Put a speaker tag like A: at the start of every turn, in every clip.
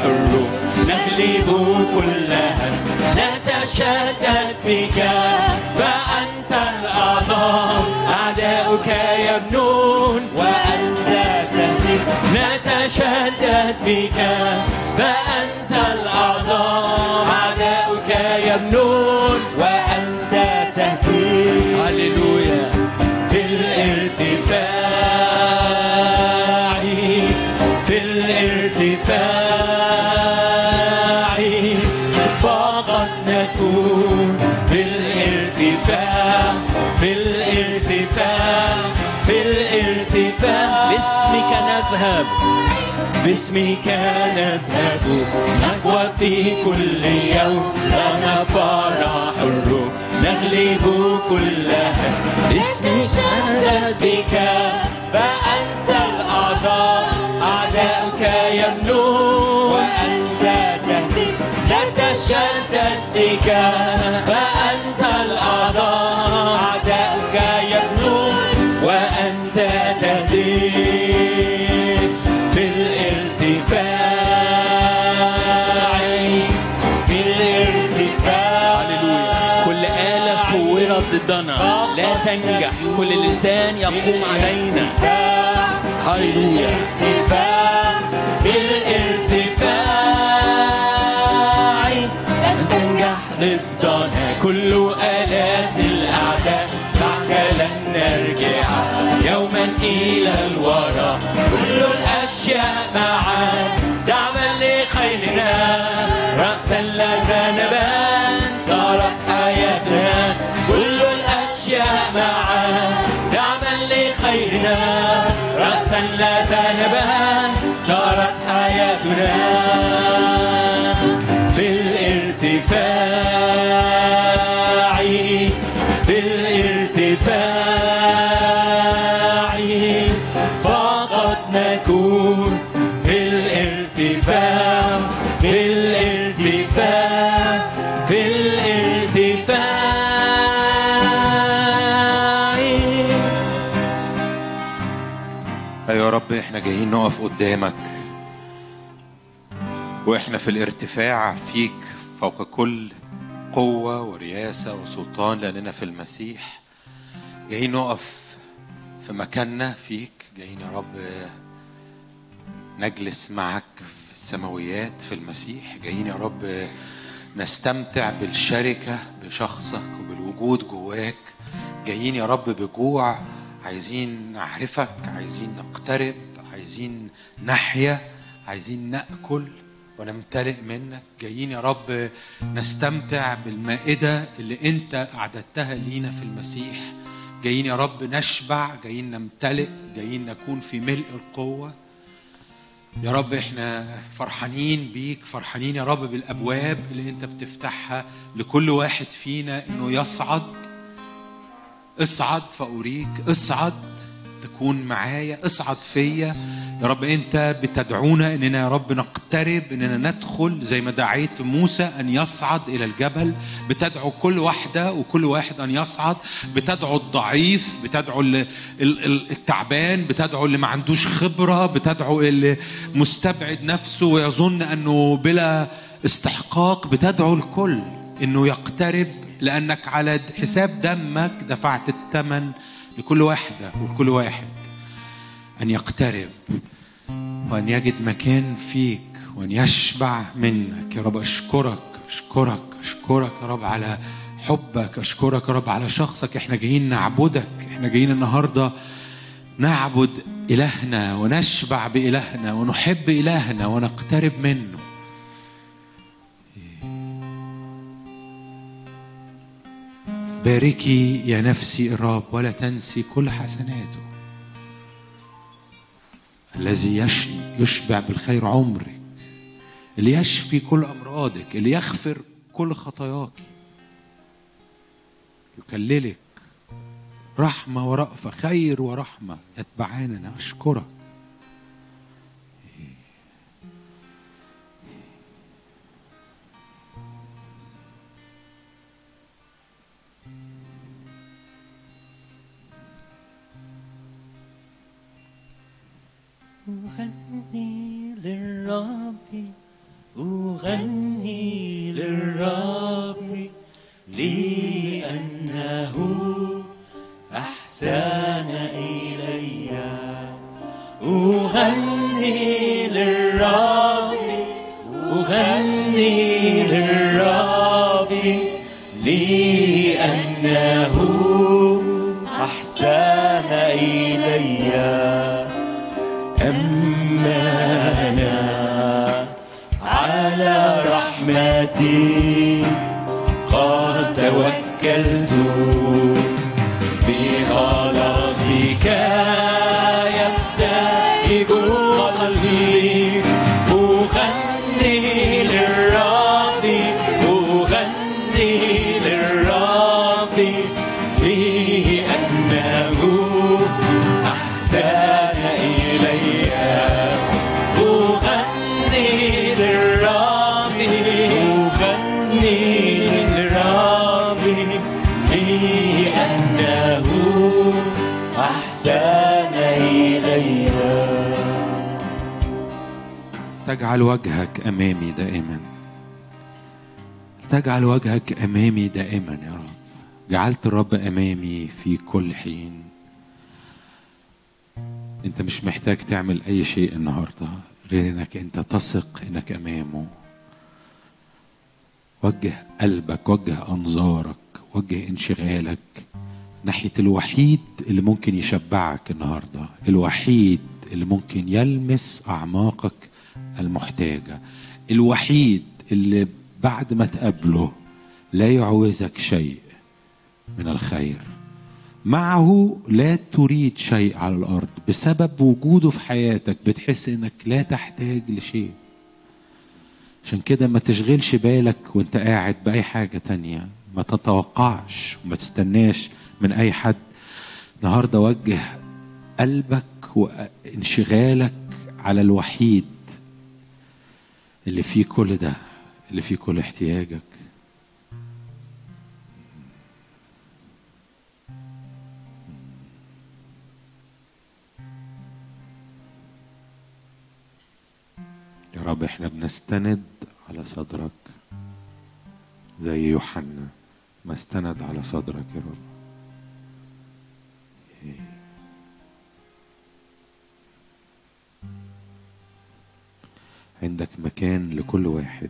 A: الروح نغلب كلها نتشدد بك فأنت الأعظم أعداؤك يبنون وأنت تهدي نتشدد بك فأنت الأعظم أعداؤك يبنون وأنت تهدي هللويا في الارتفاع في الارتفاع فقط نكون في الارتفاع في الارتفاع في الارتفاع باسمك نذهب باسمك نذهب نقوى في كل يوم لنا فرح الروح نغلب كلها باسمك نذهب بك فأنت الأعظم أعداؤك يمنون وأنت تهدي نتشدد بك فأنت الأعظم أعداؤك يبنون وأنت تهدي في الارتفاع في الارتفاع هللويا كل آلة صورت ضدنا لا تنجح كل لسان يقوم علينا هللويا ارتفاع بالارتفاع لن تنجح ضدنا كل آلات الأعداء معك لن نرجع يوما إلى الوراء كل الأشياء معا دعما لخيرنا رأسا لا ذنبان صارت حياتنا كل الأشياء معا دعما لخيرنا رأسا لا ذنبان صارت حياتنا في الارتفاع في الارتفاع فقط نكون في الارتفاع في الارتفاع في الارتفاع
B: أيوة يا رب احنا جايين نقف قدامك واحنا في الارتفاع فيك فوق كل قوة ورياسة وسلطان لأننا في المسيح جايين نقف في مكاننا فيك جايين يا رب نجلس معك في السماويات في المسيح جايين يا رب نستمتع بالشركة بشخصك وبالوجود جواك جايين يا رب بجوع عايزين نعرفك عايزين نقترب عايزين نحيا عايزين ناكل ونمتلئ منك جايين يا رب نستمتع بالمائده اللي انت اعددتها لينا في المسيح جايين يا رب نشبع جايين نمتلئ جايين نكون في ملء القوه يا رب احنا فرحانين بيك فرحانين يا رب بالابواب اللي انت بتفتحها لكل واحد فينا انه يصعد اصعد فأريك اصعد تكون معايا اصعد فيا يا رب انت بتدعونا اننا يا رب نقترب اننا ندخل زي ما دعيت موسى ان يصعد الى الجبل بتدعو كل واحده وكل واحد ان يصعد بتدعو الضعيف بتدعو ال- ال- ال- التعبان بتدعو اللي ما عندوش خبره بتدعو اللي مستبعد نفسه ويظن انه بلا استحقاق بتدعو الكل انه يقترب لانك على حساب دمك دفعت الثمن لكل واحده ولكل واحد ان يقترب وان يجد مكان فيك وان يشبع منك يا رب اشكرك اشكرك اشكرك يا رب على حبك اشكرك يا رب على شخصك احنا جايين نعبدك احنا جايين النهارده نعبد الهنا ونشبع بالهنا ونحب الهنا ونقترب منه باركي يا نفسي الرب ولا تنسي كل حسناته الذي يش- يشبع بالخير عمرك اللي يشفي كل امراضك اللي يغفر كل خطاياك يكللك رحمه ورأفه خير ورحمه يتبعاننا اشكرك
A: غني للرب أغني للرب لأنه أحسن إلي أغني للرب أغني للرب لأنه أحسن إلي أمانا على رحمتي قد توكلت بخلاصك يبتهج قلبي أغني للرب أغني للرب لأنه أحسن إلي أغني للرب أغني للرب لأنه أحسن إلي
B: تجعل وجهك امامي دائما تجعل وجهك امامي دائما يا رب جعلت الرب امامي في كل حين انت مش محتاج تعمل اي شيء النهارده غير انك انت تثق انك امامه وجه قلبك وجه انظارك وجه انشغالك ناحيه الوحيد اللي ممكن يشبعك النهارده الوحيد اللي ممكن يلمس اعماقك المحتاجه الوحيد اللي بعد ما تقابله لا يعوزك شيء من الخير معه لا تريد شيء على الارض بسبب وجوده في حياتك بتحس انك لا تحتاج لشيء عشان كده ما تشغلش بالك وانت قاعد باي حاجه تانية ما تتوقعش وما تستناش من اي حد النهارده وجه قلبك وانشغالك على الوحيد اللي فيه كل ده اللي فيه كل احتياجك يا رب احنا بنستند على صدرك زي يوحنا ما استند على صدرك يا رب عندك مكان لكل واحد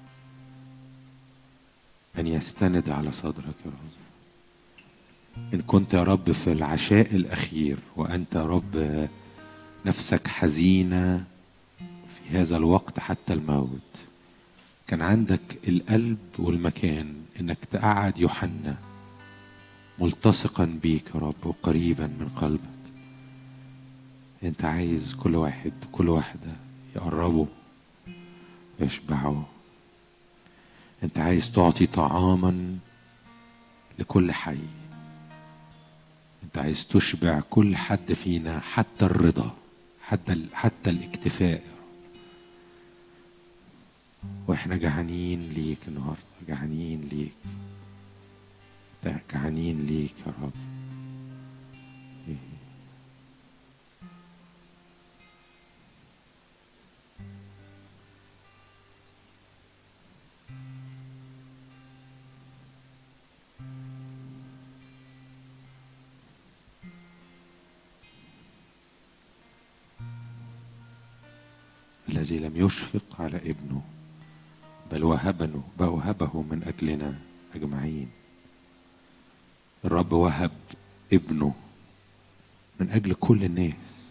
B: أن يستند على صدرك يا رب إن كنت يا رب في العشاء الأخير وأنت يا رب نفسك حزينة في هذا الوقت حتى الموت كان عندك القلب والمكان انك تقعد يوحنا ملتصقا بيك يا رب وقريبا من قلبك انت عايز كل واحد كل واحدة يقربوا ويشبعوا انت عايز تعطي طعاما لكل حي انت عايز تشبع كل حد فينا حتى الرضا حتى حتى الاكتفاء واحنا جعانين ليك النهارده جعانين ليك جعانين ليك يا رب الذي لم يشفق على ابنه بل وهبنه بل وهبه من أجلنا أجمعين الرب وهب ابنه من أجل كل الناس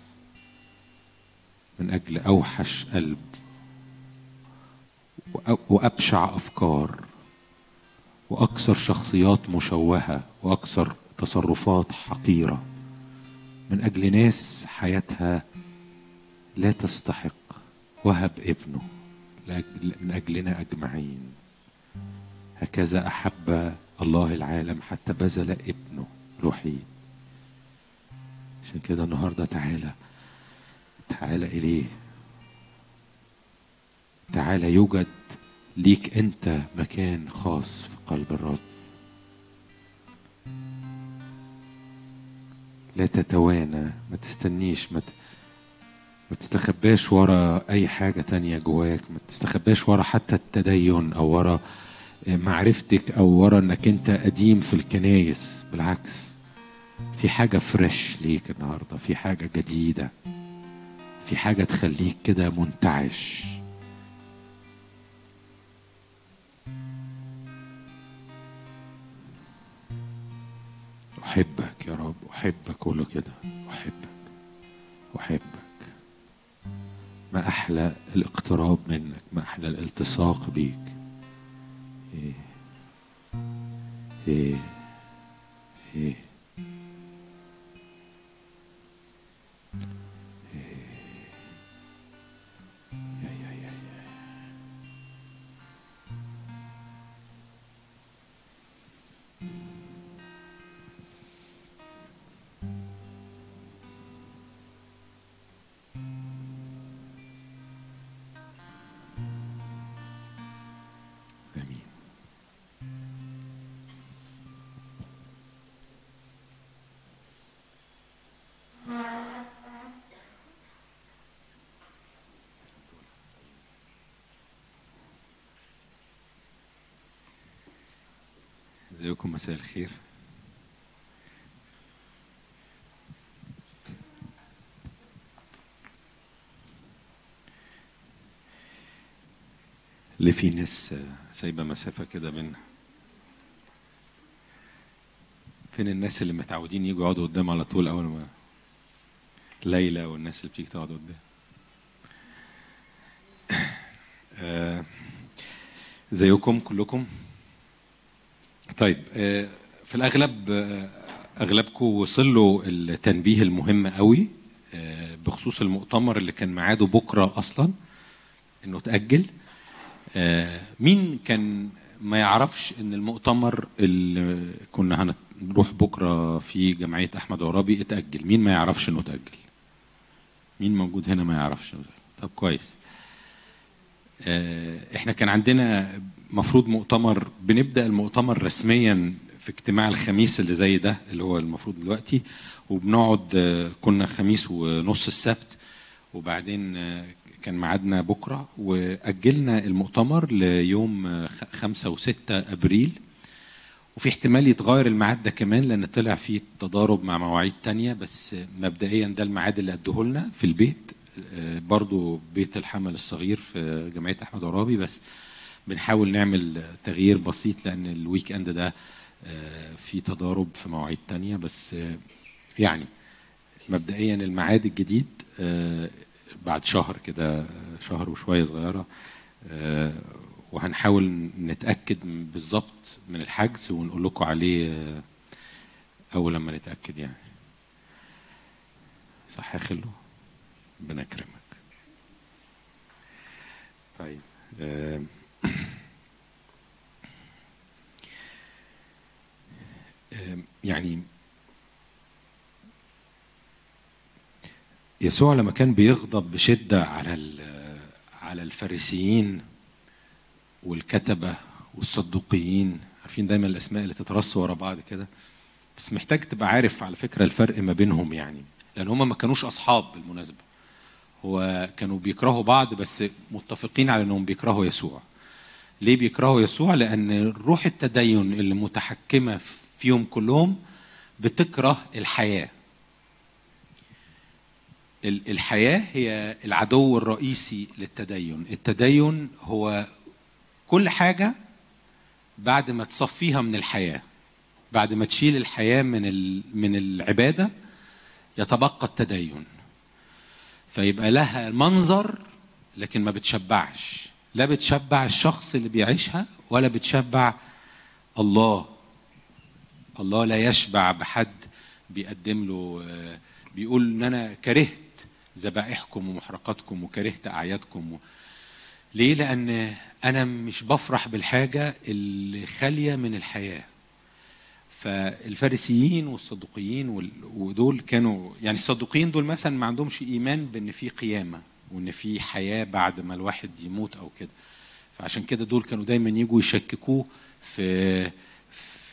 B: من أجل أوحش قلب وأ- وأبشع أفكار وأكثر شخصيات مشوهة وأكثر تصرفات حقيرة من أجل ناس حياتها لا تستحق وهب ابنه لأجل من أجلنا أجمعين هكذا أحب الله العالم حتى بذل ابنه الوحيد عشان كده النهارده تعالى تعالى إليه تعالى يوجد ليك أنت مكان خاص في قلب الرب لا تتوانى ما تستنيش ما ت... ما تستخباش ورا اي حاجة تانية جواك ما تستخباش ورا حتى التدين او ورا معرفتك او ورا انك انت قديم في الكنايس بالعكس في حاجة فريش ليك النهاردة في حاجة جديدة في حاجة تخليك كده منتعش أحبك يا رب أحبك قوله كده أحبك أحبك ما أحلى الاقتراب منك ما أحلى الالتصاق بيك إيه إيه إيه يا يا يا يا آمين ازيكم مساء الخير اللي في ناس سايبه مسافه كده بينا فين الناس اللي متعودين يجوا يقعدوا قدام على طول اول ما ليلى والناس اللي بتيجي تقعد قدام آه، ازيكم كلكم طيب آه، في الاغلب آه، اغلبكم وصل له التنبيه المهم قوي آه، بخصوص المؤتمر اللي كان ميعاده بكره اصلا انه اتاجل آه، مين كان ما يعرفش ان المؤتمر اللي كنا هنروح بكره في جمعيه احمد عرابي اتاجل مين ما يعرفش انه اتاجل مين موجود هنا ما يعرفش إنه اتأجل؟ طب كويس آه، احنا كان عندنا مفروض مؤتمر بنبدا المؤتمر رسميا في اجتماع الخميس اللي زي ده اللي هو المفروض دلوقتي وبنقعد آه، كنا خميس ونص السبت وبعدين آه، كان ميعادنا بكره واجلنا المؤتمر ليوم آه، خ- خمسة وستة ابريل وفي احتمال يتغير الميعاد ده كمان لان طلع فيه تضارب مع مواعيد تانية بس مبدئيا ده الميعاد اللي ادوه لنا في البيت آه، برضو بيت الحمل الصغير في جمعيه احمد عرابي بس بنحاول نعمل تغيير بسيط لان الويك اند ده آه، في تضارب في مواعيد تانية بس آه، يعني مبدئيا الميعاد الجديد آه، بعد شهر كده شهر وشويه صغيره آه، وهنحاول نتاكد بالظبط من الحجز ونقول لكم عليه آه، اول لما نتاكد يعني صح يا خلو ربنا يكرمك طيب آه، آه، يعني يسوع لما كان بيغضب بشدة على ال- على الفارسيين والكتبة والصدوقيين عارفين دايما الأسماء اللي تترص ورا بعض كده بس محتاج تبقى عارف على فكرة الفرق ما بينهم يعني لأن هما ما كانوش أصحاب بالمناسبة هو كانوا بيكرهوا بعض بس متفقين على أنهم بيكرهوا يسوع ليه بيكرهوا يسوع لأن روح التدين اللي متحكمة فيهم كلهم بتكره الحياه ال- الحياة هي العدو الرئيسي للتدين التدين هو كل حاجة بعد ما تصفيها من الحياة بعد ما تشيل الحياة من ال- من العبادة يتبقى التدين فيبقى لها منظر لكن ما بتشبعش لا بتشبع الشخص اللي بيعيشها ولا بتشبع الله الله لا يشبع بحد بيقدم له آه، بيقول ان انا كرهت ذبائحكم ومحرقاتكم وكرهت اعيادكم و... ليه لان انا مش بفرح بالحاجه اللي خاليه من الحياه فالفارسيين والصدوقيين وال- ودول كانوا يعني الصدوقيين دول مثلا ما عندهمش ايمان بان في قيامه وان في حياه بعد ما الواحد يموت او كده فعشان كده دول كانوا دايما يجوا يشككوه في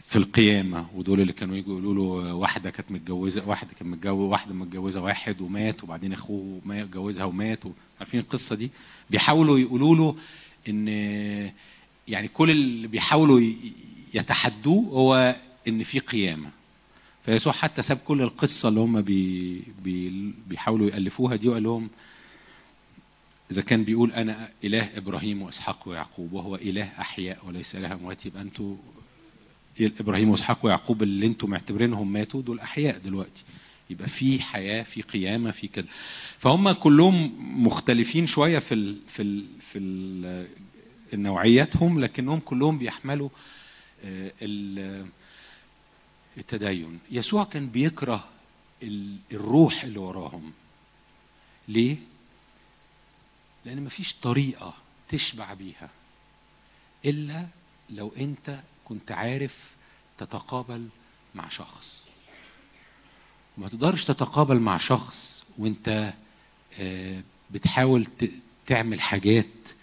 B: في القيامة ودول اللي كانوا يجوا يقولوا له واحدة كانت متجوزة واحدة كانت متجوزة واحدة متجوزة واحد ومات وبعدين أخوه ما اتجوزها ومات عارفين القصة دي بيحاولوا يقولوا له إن يعني كل اللي بيحاولوا ي- يتحدوه هو إن في قيامة فيسوع حتى ساب كل القصة اللي هم بي بي بيحاولوا يألفوها دي وقال لهم إذا كان بيقول أنا إله إبراهيم وإسحاق ويعقوب وهو إله أحياء وليس إله أموات يبقى أنتوا ابراهيم واسحاق ويعقوب اللي انتم معتبرينهم ماتوا دول احياء دلوقتي يبقى في حياه في قيامه في كده فهم كلهم مختلفين شويه في ال في ال في ال نوعياتهم لكنهم كلهم بيحملوا آه، ال- التدين يسوع كان بيكره ال- الروح اللي وراهم ليه لان مفيش طريقه تشبع بيها الا لو انت كنت عارف تتقابل مع شخص ما تقدرش تتقابل مع شخص وانت آه، بتحاول ت- تعمل حاجات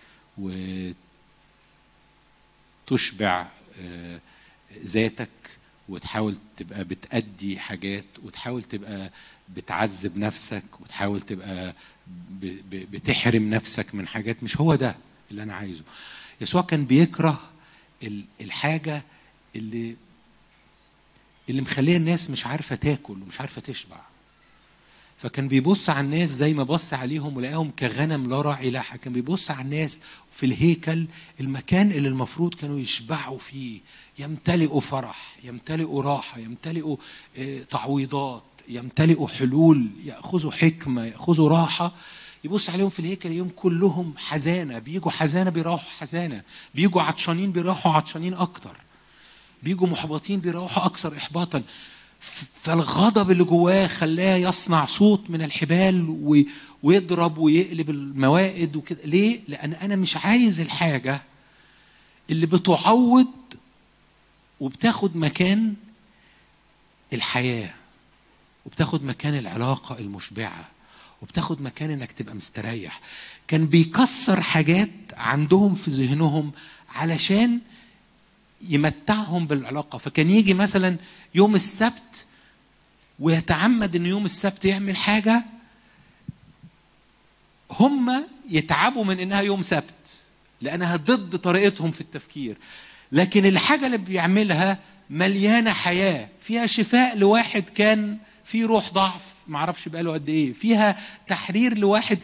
B: وتشبع آه، ذاتك وتحاول تبقى بتأدي حاجات وتحاول تبقى بتعذب نفسك وتحاول تبقى ب- ب- بتحرم نفسك من حاجات مش هو ده اللي انا عايزه يسوع كان بيكره ال- الحاجه اللي اللي مخليه الناس مش عارفه تاكل ومش عارفه تشبع فكان بيبص على الناس زي ما بص عليهم ولقاهم كغنم لا راعي لها كان بيبص على الناس في الهيكل المكان اللي المفروض كانوا يشبعوا فيه يمتلئوا فرح يمتلئوا راحة يمتلئوا آه، تعويضات يمتلئوا حلول يأخذوا حكمة يأخذوا راحة يبص عليهم في الهيكل يوم كلهم حزانة بيجوا حزانة بيروحوا حزانة بيجوا عطشانين بيروحوا عطشانين أكتر بيجوا محبطين بيروحوا اكثر احباطا ف- فالغضب اللي جواه خلاه يصنع صوت من الحبال و- ويضرب ويقلب الموائد وكده ليه لان انا مش عايز الحاجه اللي بتعوض وبتاخد مكان الحياه وبتاخد مكان العلاقه المشبعه وبتاخد مكان انك تبقى مستريح كان بيكسر حاجات عندهم في ذهنهم علشان يمتعهم بالعلاقة فكان يجي مثلا يوم السبت ويتعمد ان يوم السبت يعمل حاجة هم يتعبوا من انها يوم سبت لانها ضد طريقتهم في التفكير لكن الحاجة اللي بيعملها مليانة حياة فيها شفاء لواحد كان فيه روح ضعف معرفش بقاله قد ايه فيها تحرير لواحد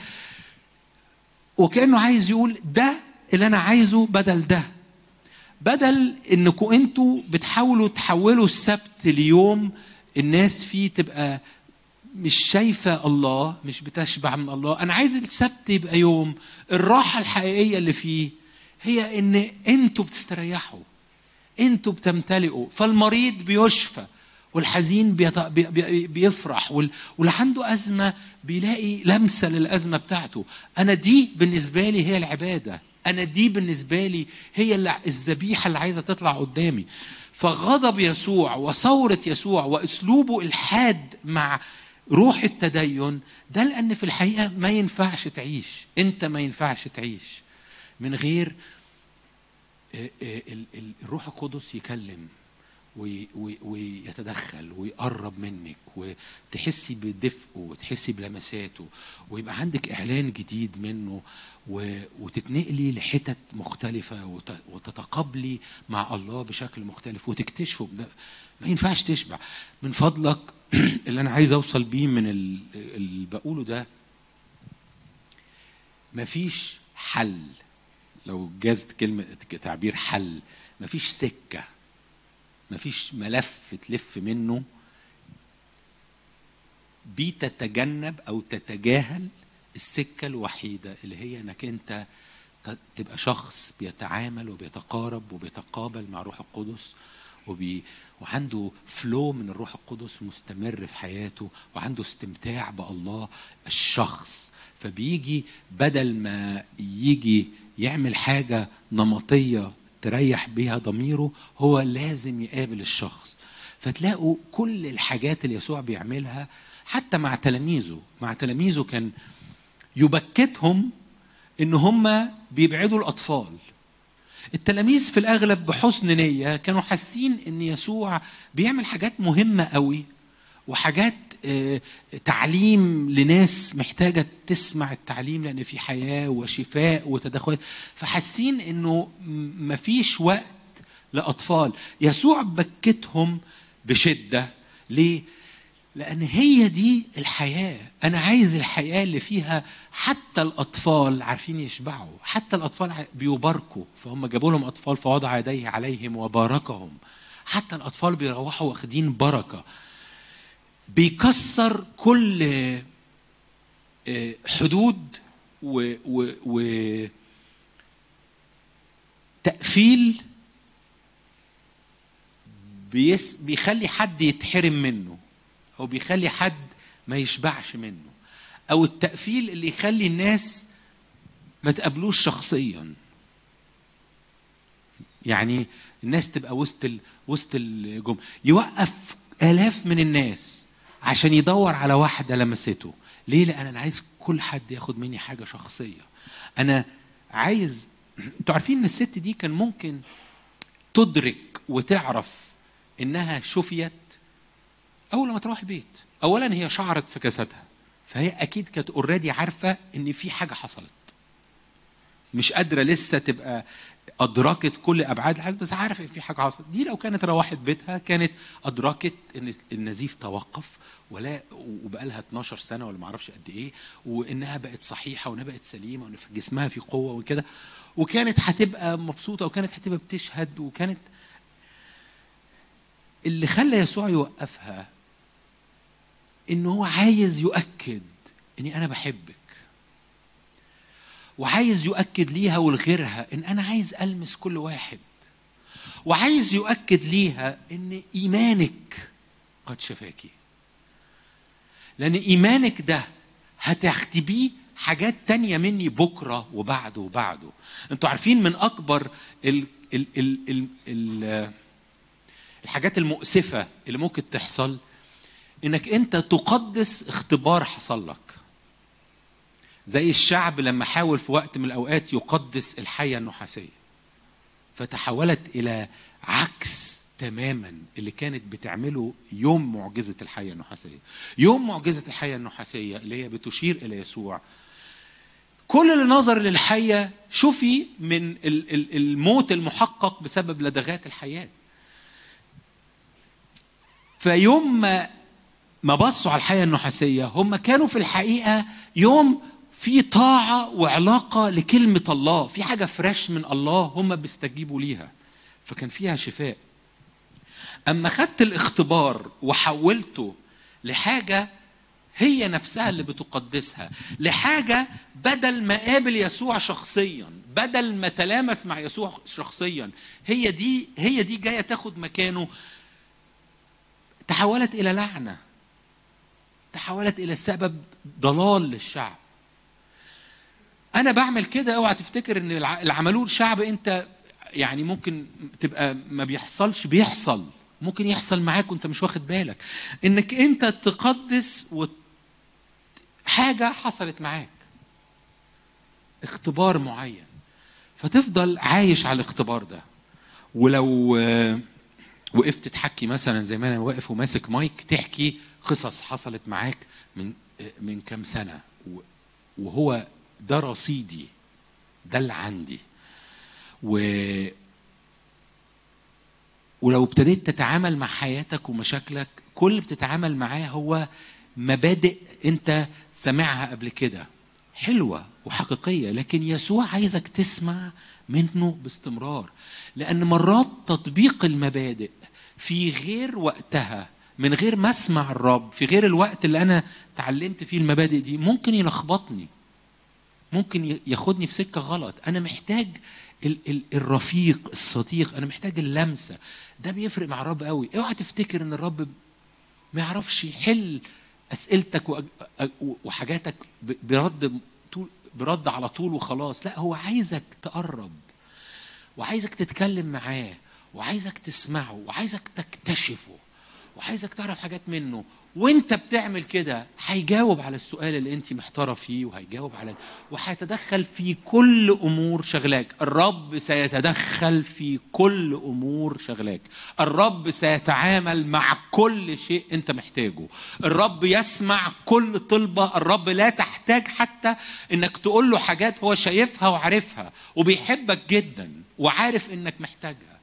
B: وكانه عايز يقول ده اللي انا عايزه بدل ده بدل انكم انتوا بتحاولوا تحولوا السبت ليوم الناس فيه تبقى مش شايفة الله مش بتشبع من الله أنا عايز السبت يبقى يوم الراحة الحقيقية اللي فيه هي إن أنتوا بتستريحوا أنتوا بتمتلئوا فالمريض بيشفى والحزين بيط... بي... بي... بيفرح وال... واللي عنده أزمة بيلاقي لمسة للأزمة بتاعته أنا دي بالنسبة لي هي العبادة أنا دي بالنسبة لي هي اللي... الذبيحة اللي عايزة تطلع قدامي فغضب يسوع وثورة يسوع وأسلوبه الحاد مع روح التدين ده لأن في الحقيقة ما ينفعش تعيش أنت ما ينفعش تعيش من غير ال- ال- الروح القدس يكلم وي- وي- ويتدخل ويقرب منك وتحسي بدفئه وتحسي بلمساته ويبقى عندك اعلان جديد منه و- وتتنقلي لحتت مختلفه وت- وتتقابلي مع الله بشكل مختلف وتكتشفوا بده ما ينفعش تشبع من فضلك اللي انا عايز اوصل بيه من ال- اللي بقوله ده مفيش حل لو جازت كلمة تعبير حل مفيش سكة مفيش ملف تلف منه بتتجنب أو تتجاهل السكة الوحيدة اللي هي إنك أنت ت- تبقى شخص بيتعامل وبيتقارب وبيتقابل مع روح القدس وبي وعنده فلو من الروح القدس مستمر في حياته وعنده استمتاع بالله الشخص فبيجي بدل ما يجي يعمل حاجة نمطية تريح بيها ضميره هو لازم يقابل الشخص فتلاقوا كل الحاجات اللي يسوع بيعملها حتى مع تلاميذه مع تلاميذه كان يبكتهم ان هم بيبعدوا الاطفال التلاميذ في الاغلب بحسن نيه كانوا حاسين ان يسوع بيعمل حاجات مهمه قوي وحاجات آه، تعليم لناس محتاجه تسمع التعليم لان في حياه وشفاء وتدخل فحاسين انه م- مفيش وقت لاطفال يسوع بكتهم بشده ليه لان هي دي الحياه انا عايز الحياه اللي فيها حتى الاطفال عارفين يشبعوا حتى الاطفال ع- بيباركوا فهم جابوا لهم اطفال فوضع يديه عليهم وباركهم حتى الاطفال بيروحوا واخدين بركه بيكسر كل آه، حدود و, و, و تقفيل بيس بيخلي حد يتحرم منه او بيخلي حد ما يشبعش منه او التقفيل اللي يخلي الناس ما تقابلوش شخصيا يعني الناس تبقى وسط ال... وسط الجمله يوقف الاف من الناس عشان يدور على واحده لمسته ليه لان انا عايز كل حد ياخد مني حاجه شخصيه انا عايز انتوا عارفين ان الست دي كان ممكن تدرك وتعرف انها شفيت اول ما تروح البيت اولا هي شعرت في جسدها فهي اكيد كانت اوريدي عارفه ان في حاجه حصلت مش قادره لسه تبقى ادركت كل ابعاد الحدث بس عارفه ان في حاجه حصلت دي لو كانت روحت بيتها كانت ادركت ان النزيف توقف ولا وبقى لها 12 سنه ولا ما اعرفش قد ايه وانها بقت صحيحه وانها بقت سليمه وان في جسمها في قوه وكده وكانت هتبقى مبسوطه وكانت هتبقى بتشهد وكانت اللي خلى يسوع يوقفها ان هو عايز يؤكد اني انا بحبك وعايز يؤكد ليها ولغيرها ان انا عايز المس كل واحد وعايز يؤكد ليها ان ايمانك قد شفاكي لان ايمانك ده هتختبيه حاجات تانية مني بكرة وبعده وبعده انتوا عارفين من اكبر ال ال ال ال ال الحاجات المؤسفة اللي ممكن تحصل انك انت تقدس اختبار حصل لك زي الشعب لما حاول في وقت من الاوقات يقدس الحيه النحاسيه فتحولت الى عكس تماما اللي كانت بتعمله يوم معجزه الحيه النحاسيه يوم معجزه الحيه النحاسيه اللي هي بتشير الى يسوع كل اللي نظر للحيه شفي من ال- ال- الموت المحقق بسبب لدغات الحياه فيوم ما ما بصوا على الحياه النحاسيه هم كانوا في الحقيقه يوم في طاعه وعلاقه لكلمه الله في حاجه فريش من الله هم بيستجيبوا ليها فكان فيها شفاء اما خدت الاختبار وحولته لحاجه هي نفسها اللي بتقدسها لحاجه بدل ما قابل يسوع شخصيا بدل ما تلامس مع يسوع شخصيا هي دي هي دي جايه تاخد مكانه تحولت الى لعنه تحولت الى سبب ضلال للشعب انا بعمل كده اوعى تفتكر ان الع- اللي عملوه الشعب انت يعني ممكن تبقى ما بيحصلش بيحصل ممكن يحصل معاك وانت مش واخد بالك انك انت تقدس و حاجه حصلت معاك اختبار معين فتفضل عايش على الاختبار ده ولو آه، وقفت تحكي مثلا زي ما انا واقف وماسك مايك تحكي قصص حصلت معاك من آه، من كام سنه و- وهو ده رصيدي ده اللي عندي و ولو ابتديت تتعامل مع حياتك ومشاكلك كل اللي بتتعامل معاه هو مبادئ انت سامعها قبل كده حلوة وحقيقية لكن يسوع عايزك تسمع منه باستمرار لأن مرات تطبيق المبادئ في غير وقتها من غير ما اسمع الرب في غير الوقت اللي أنا تعلمت فيه المبادئ دي ممكن يلخبطني ممكن ي- ياخدني في سكه غلط انا محتاج ال- ال- الرفيق الصديق انا محتاج اللمسه ده بيفرق مع الرب قوي اوعى تفتكر ان الرب ما يعرفش يحل اسئلتك وأج- أ- وحاجاتك ب- برد طول برد على طول وخلاص لا هو عايزك تقرب وعايزك تتكلم معاه وعايزك تسمعه وعايزك تكتشفه وعايزك تعرف حاجات منه وانت بتعمل كده هيجاوب على السؤال اللي انت محتاره فيه وهيجاوب على وهيتدخل في كل امور شغلاك الرب سيتدخل في كل امور شغلاك الرب سيتعامل مع كل شيء انت محتاجه الرب يسمع كل طلبه الرب لا تحتاج حتى انك تقول له حاجات هو شايفها وعارفها وبيحبك جدا وعارف انك محتاجها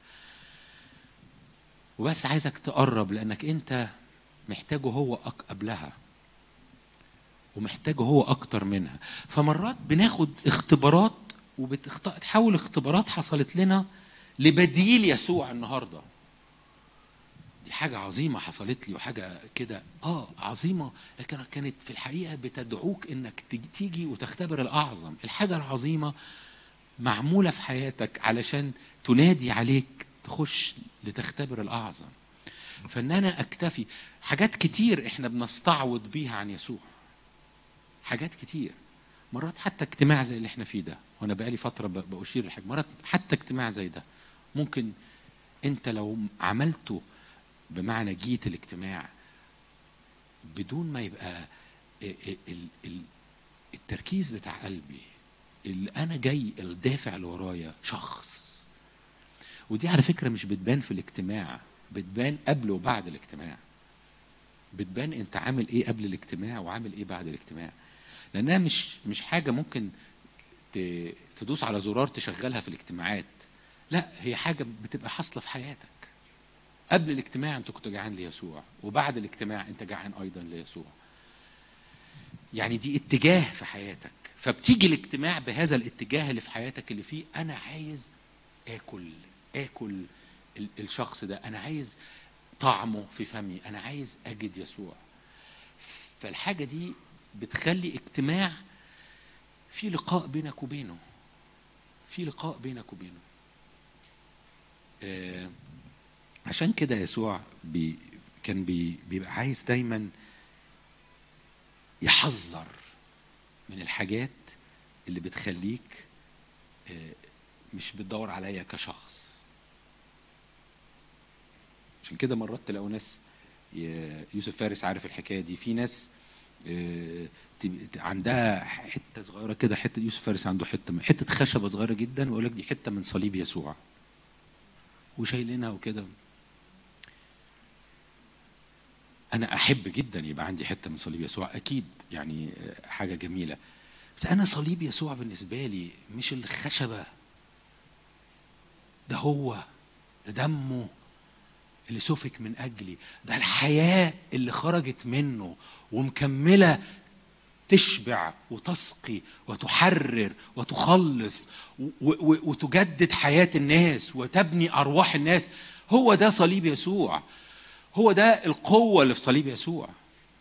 B: وبس عايزك تقرب لانك انت محتاجه هو أك قبلها ومحتاجه هو اكتر منها فمرات بناخد اختبارات وبتحول اختبارات حصلت لنا لبديل يسوع النهارده دي حاجة عظيمة حصلت لي وحاجة كده اه عظيمة لكن كانت في الحقيقة بتدعوك انك تيجي- تيجي وتختبر الأعظم الحاجة العظيمة معمولة في حياتك علشان تنادي عليك تخش لتختبر الأعظم فان انا اكتفي حاجات كتير احنا بنستعوض بيها عن يسوع حاجات كتير مرات حتى اجتماع زي اللي احنا فيه ده وانا بقالي فتره ب- باشير لحاجه مرات حتى اجتماع زي ده ممكن انت لو عملته بمعنى جيت الاجتماع بدون ما يبقى ال- ال- ال- التركيز بتاع قلبي اللي انا جاي الدافع اللي ورايا شخص ودي على فكره مش بتبان في الاجتماع بتبان قبل وبعد الاجتماع بتبان انت عامل ايه قبل الاجتماع وعامل ايه بعد الاجتماع لانها مش مش حاجه ممكن ت- تدوس على زرار تشغلها في الاجتماعات لا هي حاجه بتبقى حاصله في حياتك قبل الاجتماع انت كنت جعان ليسوع وبعد الاجتماع انت جعان ايضا ليسوع يعني دي اتجاه في حياتك فبتيجي الاجتماع بهذا الاتجاه اللي في حياتك اللي فيه انا عايز اكل اكل ال- الشخص ده انا عايز طعمه في فمي انا عايز اجد يسوع فالحاجه دي بتخلي اجتماع في لقاء بينك وبينه في لقاء بينك وبينه آه عشان كده يسوع بي كان بي بيبقى عايز دايما يحذر من الحاجات اللي بتخليك آه، مش بتدور عليا كشخص عشان كده مرات تلاقوا ناس ي- يوسف فارس عارف الحكايه دي في ناس آه، تب- عندها حته صغيره كده حته يوسف فارس عنده حته من حته خشبه صغيره جدا ويقول لك دي حته من صليب يسوع وشايلينها وكده انا احب جدا يبقى عندي حته من صليب يسوع اكيد يعني آه، حاجه جميله بس انا صليب يسوع بالنسبه لي مش الخشبه ده هو ده دمه اللي سفك من اجلي ده الحياه اللي خرجت منه ومكمله تشبع وتسقي وتحرر وتخلص و- و- وتجدد حياه الناس وتبني ارواح الناس هو ده صليب يسوع هو ده القوه اللي في صليب يسوع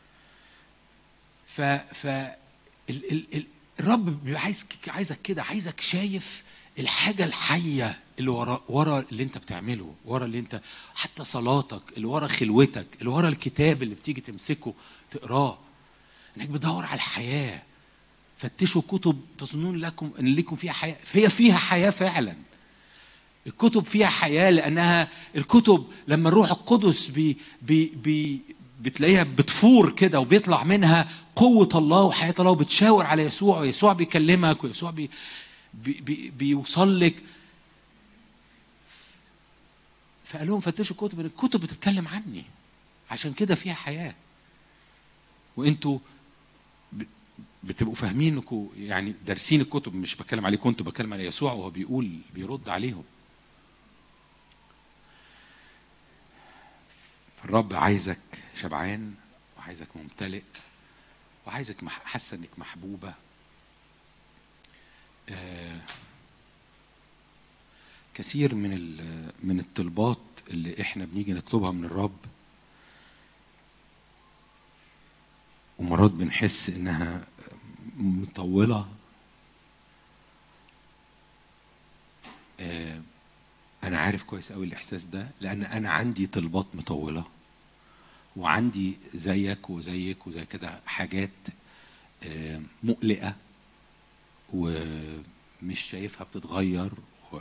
B: ف ف ال ال ال الرب بيبقى عايز عايزك كده عايزك شايف الحاجه الحيه اللي ورا ورا اللي انت بتعمله ورا اللي انت حتى صلاتك اللي ورا خلوتك اللي ورا الكتاب اللي بتيجي تمسكه تقراه انك بتدور على الحياه فتشوا كتب تظنون لكم ان لكم فيها حياه هي فيها حياه فعلا الكتب فيها حياه لانها الكتب لما الروح القدس بي بي بي بتلاقيها بتفور كده وبيطلع منها قوة الله وحياة الله وبتشاور على يسوع ويسوع بيكلمك ويسوع بي بي بي بيوصل لك فقال لهم فتشوا الكتب الكتب بتتكلم عني عشان كده فيها حياة وانتوا ب- بتبقوا فاهمين انكم يعني دارسين الكتب مش بتكلم عليكم انتوا بتكلم على يسوع وهو بيقول بيرد عليهم فالرب عايزك شبعان وعايزك ممتلئ وعايزك مح- حاسه انك محبوبه آه، كثير من ال- من الطلبات اللي احنا بنيجي نطلبها من الرب ومرات بنحس انها مطوله آه، انا عارف كويس قوي الاحساس ده لان انا عندي طلبات مطوله وعندي زيك وزيك وزي كده حاجات آه، مقلقه ومش شايفها بتتغير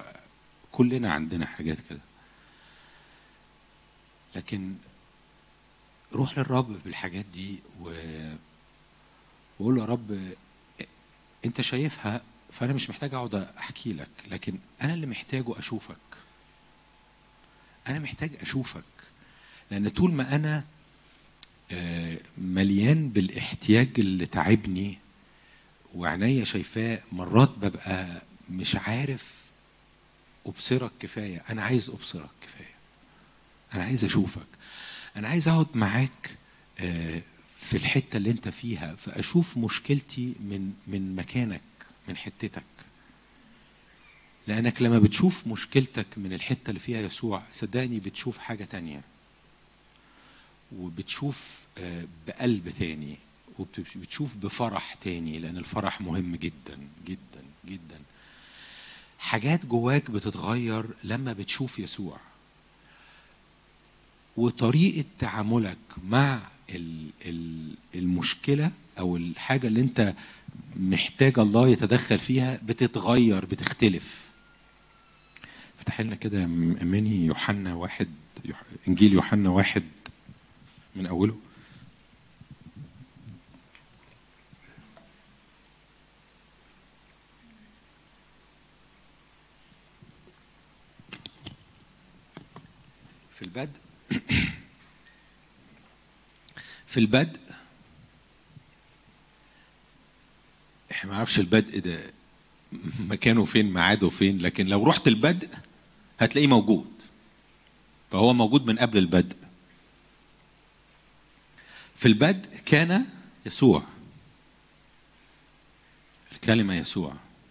B: وكلنا عندنا حاجات كده لكن روح للرب بالحاجات دي و وقول له يا رب انت شايفها فانا مش محتاج اقعد احكي لك لكن انا اللي محتاجه اشوفك انا محتاج اشوفك لان طول ما انا آه، مليان بالاحتياج اللي تعبني وعينيا شايفاه مرات ببقى مش عارف ابصرك كفايه انا عايز ابصرك كفايه انا عايز اشوفك انا عايز اقعد معاك آه، في الحته اللي انت فيها فاشوف مشكلتي من من مكانك من حتتك لانك لما بتشوف مشكلتك من الحته اللي فيها يسوع صدقني بتشوف حاجه تانية وبتشوف آه، بقلب تاني وبتشوف بفرح تاني لان الفرح مهم جدا جدا جدا حاجات جواك بتتغير لما بتشوف يسوع وطريقة تعاملك مع ال- ال- المشكلة أو الحاجة اللي أنت محتاج الله يتدخل فيها بتتغير بتختلف افتح لنا كده يا م- أماني يوحنا واحد يوح- إنجيل يوحنا واحد من أوله في البدء في البدء احنا ما نعرفش البدء ده مكانه فين ميعاده فين لكن لو رحت البدء هتلاقيه موجود فهو موجود من قبل البدء في البدء كان يسوع الكلمة يسوع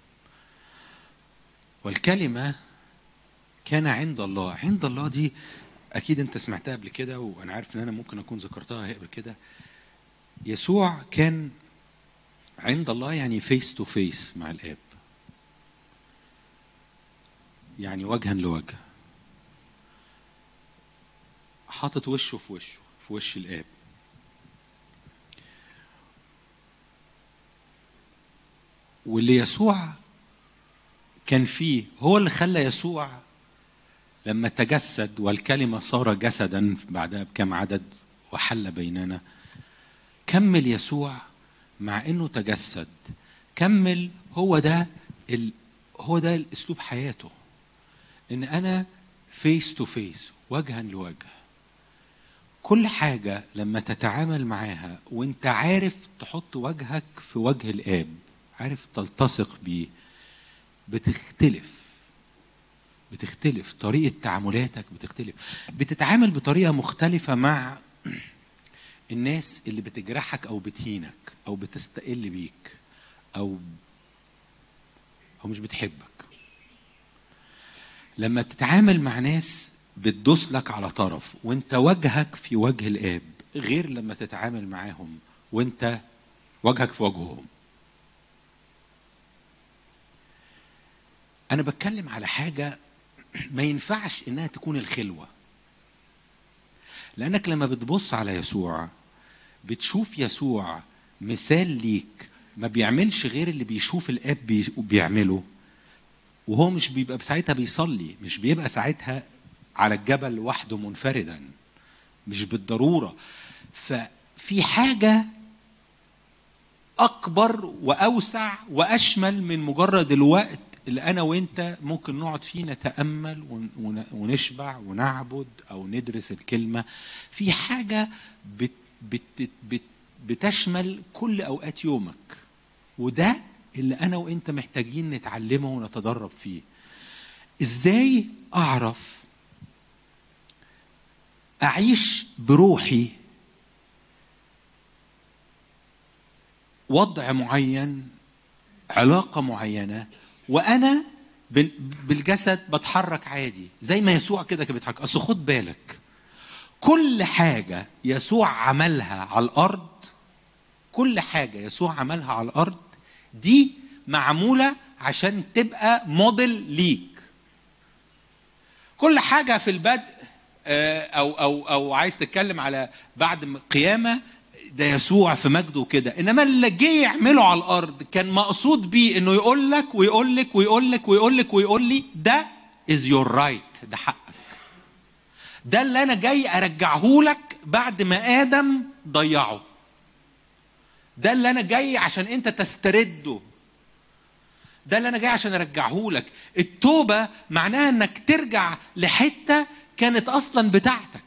B: والكلمة كان عند الله عند الله دي اكيد انت سمعتها قبل كده وانا عارف ان انا ممكن اكون ذكرتها قبل كده يسوع كان عند الله يعني فيس تو فيس مع الاب يعني وجها لوجه حاطط وشه في وشه في وش الاب واللي يسوع كان فيه هو اللي خلى يسوع لما تجسد والكلمة صار جسدا بعدها بكم عدد وحل بيننا كمل يسوع مع انه تجسد كمل هو ده ال... هو ده الاسلوب حياته ان انا فيس تو فيس وجها لوجه كل حاجة لما تتعامل معاها وانت عارف تحط وجهك في وجه الآب عارف تلتصق بيه بتختلف بتختلف طريقة تعاملاتك بتختلف بتتعامل بطريقة مختلفة مع الناس اللي بتجرحك أو بتهينك أو بتستقل بيك أو أو مش بتحبك لما تتعامل مع ناس بتدوس لك على طرف وانت وجهك في وجه الآب غير لما تتعامل معاهم وانت وجهك في وجههم أنا بتكلم على حاجة ما ينفعش إنها تكون الخلوة لأنك لما بتبص على يسوع بتشوف يسوع مثال ليك ما بيعملش غير اللي بيشوف الآب بي- بيعمله وهو مش بيبقى ساعتها بيصلي مش بيبقى ساعتها على الجبل وحده منفردا مش بالضرورة ففي حاجة أكبر وأوسع وأشمل من مجرد الوقت اللي أنا وأنت ممكن نقعد فيه نتأمل ون- ون- ونشبع ونعبد أو ندرس الكلمة في حاجة بت بت بت بتشمل كل أوقات يومك وده اللي أنا وأنت محتاجين نتعلمه ونتدرب فيه إزاي أعرف أعيش بروحي وضع معين علاقة معينة وأنا بال- بالجسد بتحرك عادي زي ما يسوع كده كان بيتحرك أصل خد بالك كل حاجة يسوع عملها على الأرض كل حاجة يسوع عملها على الأرض دي معمولة عشان تبقى موديل ليك كل حاجة في البدء آه، أو أو أو عايز تتكلم على بعد م- قيامة ده يسوع في مجده كده انما اللي جه يعمله على الارض كان مقصود بيه انه يقول لك ويقول لك ويقول لك ويقول لك ويقول لي ده از يور رايت ده حقك ده اللي انا جاي ارجعه لك بعد ما ادم ضيعه ده اللي انا جاي عشان انت تسترده ده اللي انا جاي عشان ارجعه لك التوبه معناها انك ترجع لحته كانت اصلا بتاعتك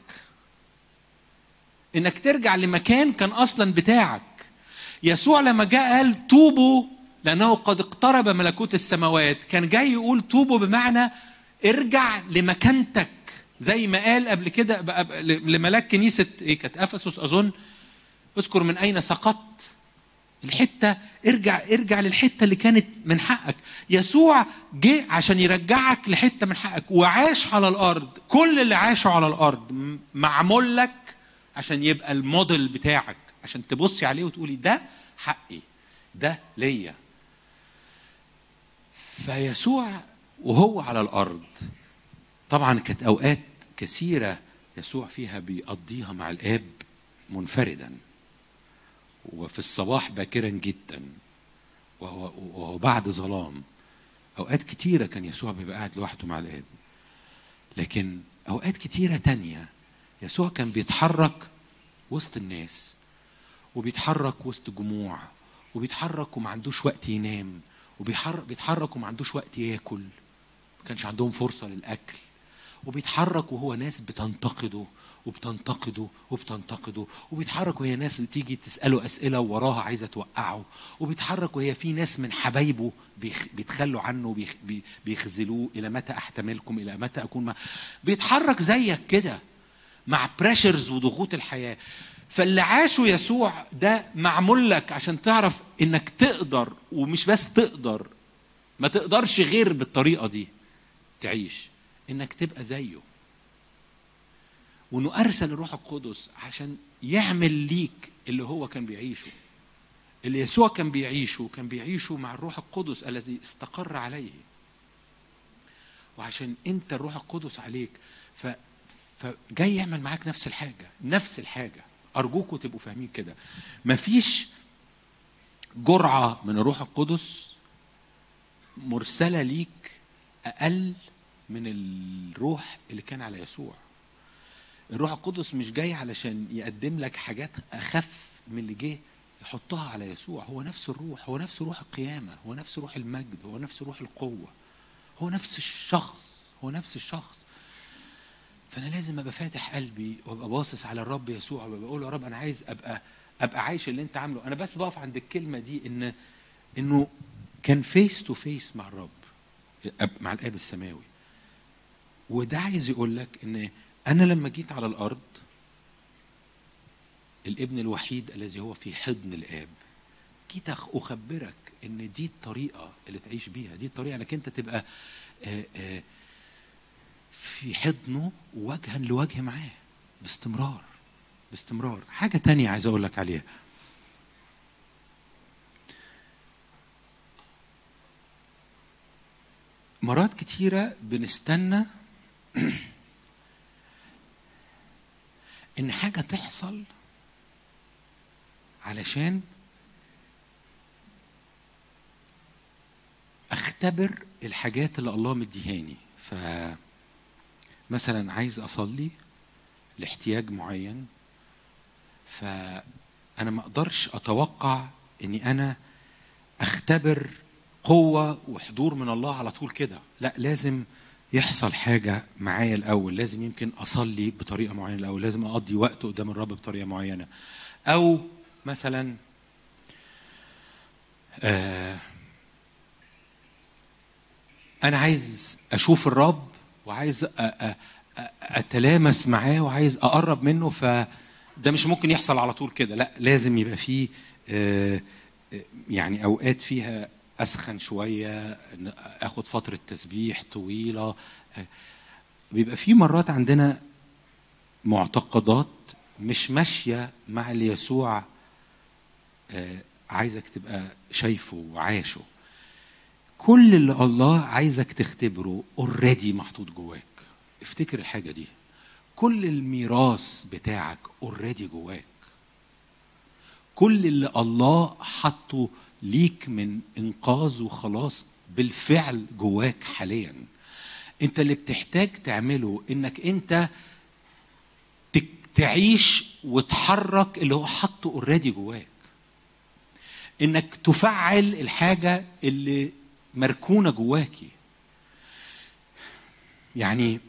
B: انك ترجع لمكان كان اصلا بتاعك يسوع لما جاء قال توبوا لانه قد اقترب ملكوت السماوات كان جاي يقول توبوا بمعنى ارجع لمكانتك زي ما قال قبل كده بقى- بقى- لملاك كنيسه ايه كانت افسس اظن اذكر من اين سقطت الحته ارجع ارجع للحته اللي كانت من حقك يسوع جه عشان يرجعك لحته من حقك وعاش على الارض كل اللي عاشوا على الارض م- معمول لك عشان يبقى الموديل بتاعك عشان تبصي عليه وتقولي ده حقي ده ليا فيسوع وهو على الارض طبعا كانت اوقات كثيره يسوع فيها بيقضيها مع الاب منفردا وفي الصباح باكرا جدا وهو, وهو بعد ظلام اوقات كتيره كان يسوع بيبقى قاعد لوحده مع الاب لكن اوقات كتيره تانية يسوع كان بيتحرك وسط الناس وبيتحرك وسط جموع وبيتحرك وما عندوش وقت ينام وبيحرك بيتحرك وما عندوش وقت ياكل ما كانش عندهم فرصه للاكل وبيتحرك وهو ناس بتنتقده وبتنتقده وبتنتقده وبيتحرك وهي ناس بتيجي تساله اسئله وراها عايزه توقعه وبيتحرك وهي في ناس من حبايبه بيخ- بيتخلوا عنه بيخ- بي- بيخذلوه الى متى احتملكم الى متى اكون مع بيتحرك زيك كده مع بريشرز وضغوط الحياه فاللي عاشه يسوع ده معمول لك عشان تعرف انك تقدر ومش بس تقدر ما تقدرش غير بالطريقه دي تعيش انك تبقى زيه وانه ارسل الروح القدس عشان يعمل ليك اللي هو كان بيعيشه اللي يسوع كان بيعيشه كان بيعيشه مع الروح القدس الذي استقر عليه وعشان انت الروح القدس عليك ف فجاي يعمل معاك نفس الحاجه نفس الحاجه ارجوكم تبقوا فاهمين كده مفيش جرعه من الروح القدس مرسله ليك اقل من الروح اللي كان على يسوع الروح القدس مش جاي علشان يقدم لك حاجات اخف من اللي جه يحطها على يسوع هو نفس الروح هو نفس روح القيامه هو نفس روح المجد هو نفس روح القوه هو نفس الشخص هو نفس الشخص فانا لازم ابقى فاتح قلبي وابقى باصص على الرب يسوع وابقى بقول يا رب انا عايز ابقى ابقى عايش اللي انت عامله انا بس بقف عند الكلمه دي ان انه كان فيس تو فيس مع الرب أب- مع الاب السماوي وده عايز يقول لك ان انا لما جيت على الارض الابن الوحيد الذي هو في حضن الاب جيت أخ- اخبرك ان دي الطريقه اللي تعيش بيها دي الطريقه انك انت تبقى آه، آه، في حضنه وجها لوجه معاه باستمرار باستمرار حاجة تانية عايز أقول لك عليها مرات كتيرة بنستنى إن حاجة تحصل علشان أختبر الحاجات اللي الله مديهاني ف مثلا عايز اصلي لاحتياج معين فانا ما اقدرش اتوقع اني انا اختبر قوه وحضور من الله على طول كده لا لازم يحصل حاجه معايا الاول لازم يمكن اصلي بطريقه معينه الاول لازم اقضي وقت قدام الرب بطريقه معينه او مثلا آه انا عايز اشوف الرب وعايز أ- أ- أ- اتلامس معاه وعايز اقرب منه فده مش ممكن يحصل على طول كده لا لازم يبقى فيه آه، آه، يعني اوقات فيها اسخن شويه إن اخد فتره تسبيح طويله آه، بيبقى في مرات عندنا معتقدات مش ماشيه مع اللي يسوع آه، عايزك تبقى شايفه وعاشه كل اللي الله عايزك تختبره اوريدي محطوط جواك افتكر الحاجه دي كل الميراث بتاعك اوريدي جواك كل اللي الله حطه ليك من انقاذ وخلاص بالفعل جواك حاليا انت اللي بتحتاج تعمله انك انت تك- تعيش وتحرك اللي هو حاطه اوريدي جواك انك تفعل الحاجه اللي مركونه جواكي يعني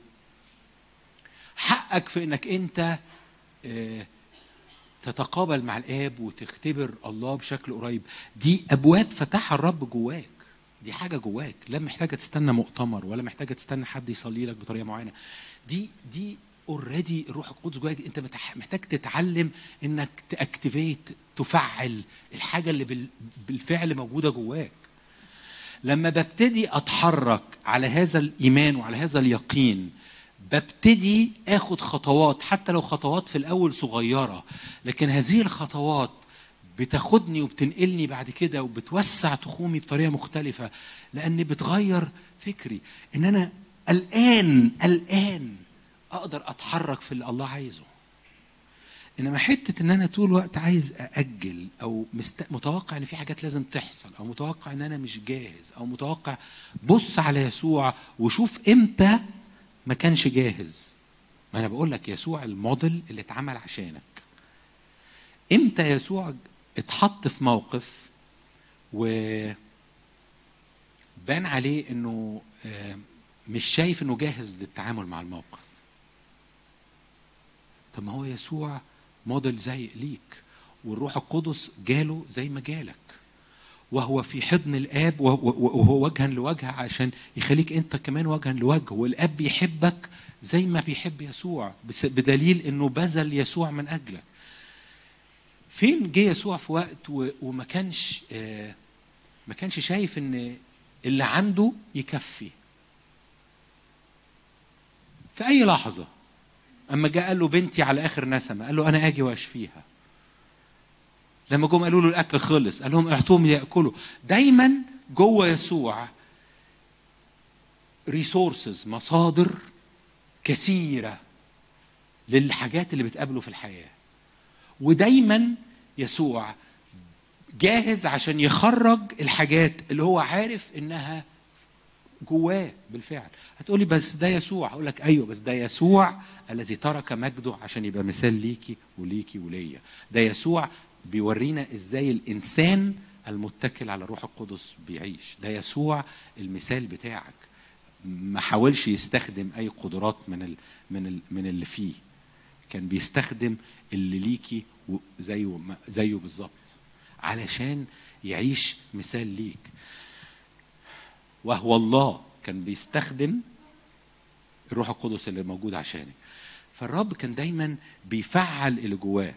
B: حقك في انك انت آه، تتقابل مع الاب وتختبر الله بشكل قريب دي ابواب فتحها الرب جواك دي حاجه جواك لا محتاجه تستنى مؤتمر ولا محتاجه تستنى حد يصلي لك بطريقه معينه دي دي اوريدي الروح القدس جواك انت متح- محتاج تتعلم انك تاكتيفيت تفعل الحاجه اللي بال- بالفعل موجوده جواك لما ببتدي اتحرك على هذا الايمان وعلى هذا اليقين ببتدي اخد خطوات حتى لو خطوات في الاول صغيره لكن هذه الخطوات بتاخدني وبتنقلني بعد كده وبتوسع تخومي بطريقه مختلفه لان بتغير فكري ان انا الان الان اقدر اتحرك في اللي الله عايزه انما حته ان انا طول الوقت عايز ااجل او مست... متوقع ان في حاجات لازم تحصل او متوقع ان انا مش جاهز او متوقع بص على يسوع وشوف امتى ما كانش جاهز ما انا بقول لك يسوع الموديل اللي اتعمل عشانك امتى يسوع اتحط في موقف و بان عليه انه آه، مش شايف انه جاهز للتعامل مع الموقف طب ما هو يسوع موديل زي ليك والروح القدس جاله زي ما جالك وهو في حضن الاب وهو- وهو وجها لوجه عشان يخليك انت كمان وجها لوجه والاب بيحبك زي ما بيحب يسوع بس- بدليل انه بذل يسوع من اجلك فين جه يسوع في وقت و- وما كانش آه، ما كانش شايف ان اللي عنده يكفي في اي لحظه اما جاء قال له بنتي على اخر نسمه قال له انا اجي واشفيها لما جم قالوا له الاكل خلص قال لهم اعطوهم ياكلوا دايما جوه يسوع ريسورسز مصادر كثيره للحاجات اللي بتقابله في الحياه ودايما يسوع جاهز عشان يخرج الحاجات اللي هو عارف انها جواه بالفعل هتقولي بس ده يسوع هقول لك ايوه بس ده يسوع الذي ترك مجده عشان يبقى مثال ليكي وليكي وليا ده يسوع بيورينا ازاي الانسان المتكل على الروح القدس بيعيش ده يسوع المثال بتاعك ما حاولش يستخدم اي قدرات من ال من ال من اللي فيه كان بيستخدم اللي ليكي و- زيه ما- زيه بالظبط علشان يعيش مثال ليك وهو الله كان بيستخدم الروح القدس اللي موجود عشانك فالرب كان دايما بيفعل اللي جواه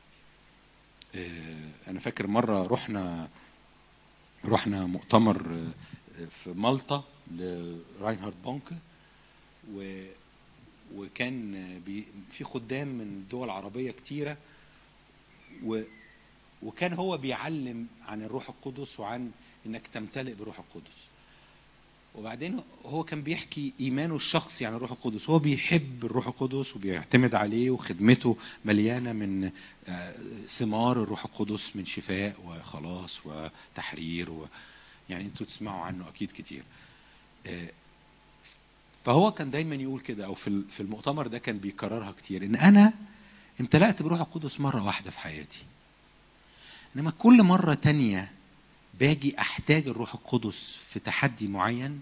B: آه، انا فاكر مره رحنا رحنا مؤتمر آه، في مالطا لراينهارد بونكه و وكان آه، بي في خدام من الدول العربيه كتيره و وكان هو بيعلم عن الروح القدس وعن انك تمتلئ بروح القدس وبعدين هو كان بيحكي ايمانه الشخصي عن الروح القدس هو بيحب الروح القدس وبيعتمد عليه وخدمته مليانه من آه، ثمار الروح القدس من شفاء وخلاص وتحرير و يعني انتوا تسمعوا عنه اكيد كتير آه، فهو كان دايما يقول كده او في ال- في المؤتمر ده كان بيكررها كتير ان انا امتلأت بروح القدس مره واحده في حياتي انما كل مره تانية باجي احتاج الروح القدس في تحدي معين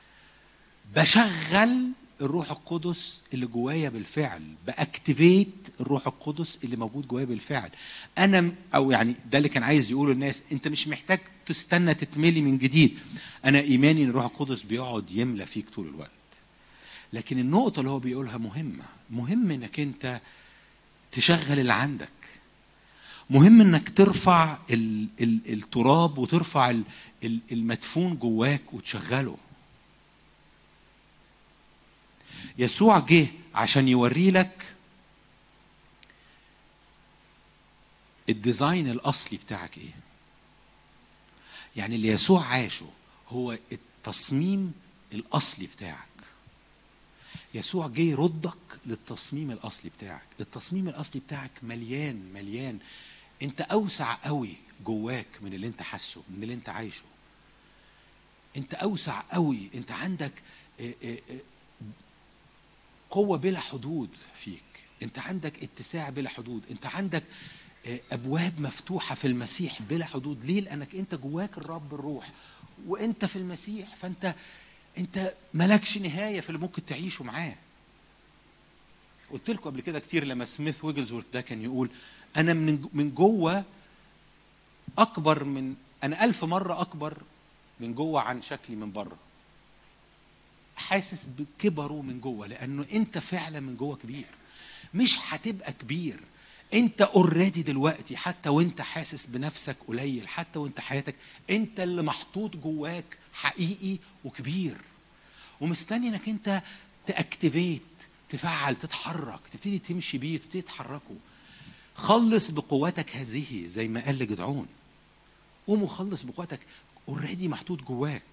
B: بشغل الروح القدس اللي جوايا بالفعل باكتيفيت الروح القدس اللي موجود جوايا بالفعل انا م- او يعني ده اللي كان عايز يقوله الناس انت مش محتاج تستنى تتملي من جديد انا ايماني ان الروح القدس بيقعد يملى فيك طول الوقت لكن النقطه اللي هو بيقولها مهمه مهم انك انت تشغل اللي عندك مهم انك ترفع ال ال التراب وترفع ال ال المدفون جواك وتشغله يسوع جه عشان يوري لك الديزاين الاصلي بتاعك ايه يعني اللي يسوع عاشه هو التصميم الاصلي بتاعك يسوع جه يردك للتصميم الاصلي بتاعك التصميم الاصلي بتاعك مليان مليان انت اوسع قوي جواك من اللي انت حاسه من اللي انت عايشه انت اوسع قوي انت عندك آه، آه، آه، قوة بلا حدود فيك انت عندك اتساع بلا حدود انت عندك آه، ابواب مفتوحة في المسيح بلا حدود ليه لانك انت جواك الرب الروح وانت في المسيح فانت انت ملكش نهاية في اللي ممكن تعيشه معاه قلت لكم قبل كده كتير لما سميث ويجلزورث ده كان يقول انا من من جوه اكبر من انا ألف مرة اكبر من جوه عن شكلي من بره حاسس بكبره من جوه لانه انت فعلا من جوه كبير مش هتبقى كبير انت اوريدي دلوقتي حتى وانت حاسس بنفسك قليل حتى وانت حياتك انت اللي محطوط جواك حقيقي وكبير ومستني انك انت تاكتيفيت تفعل تتحرك تبتدي تمشي بيه تبتدي تحركه خلص بقوتك هذه زي ما قال لجدعون قوم وخلص بقوتك اوريدي محطوط جواك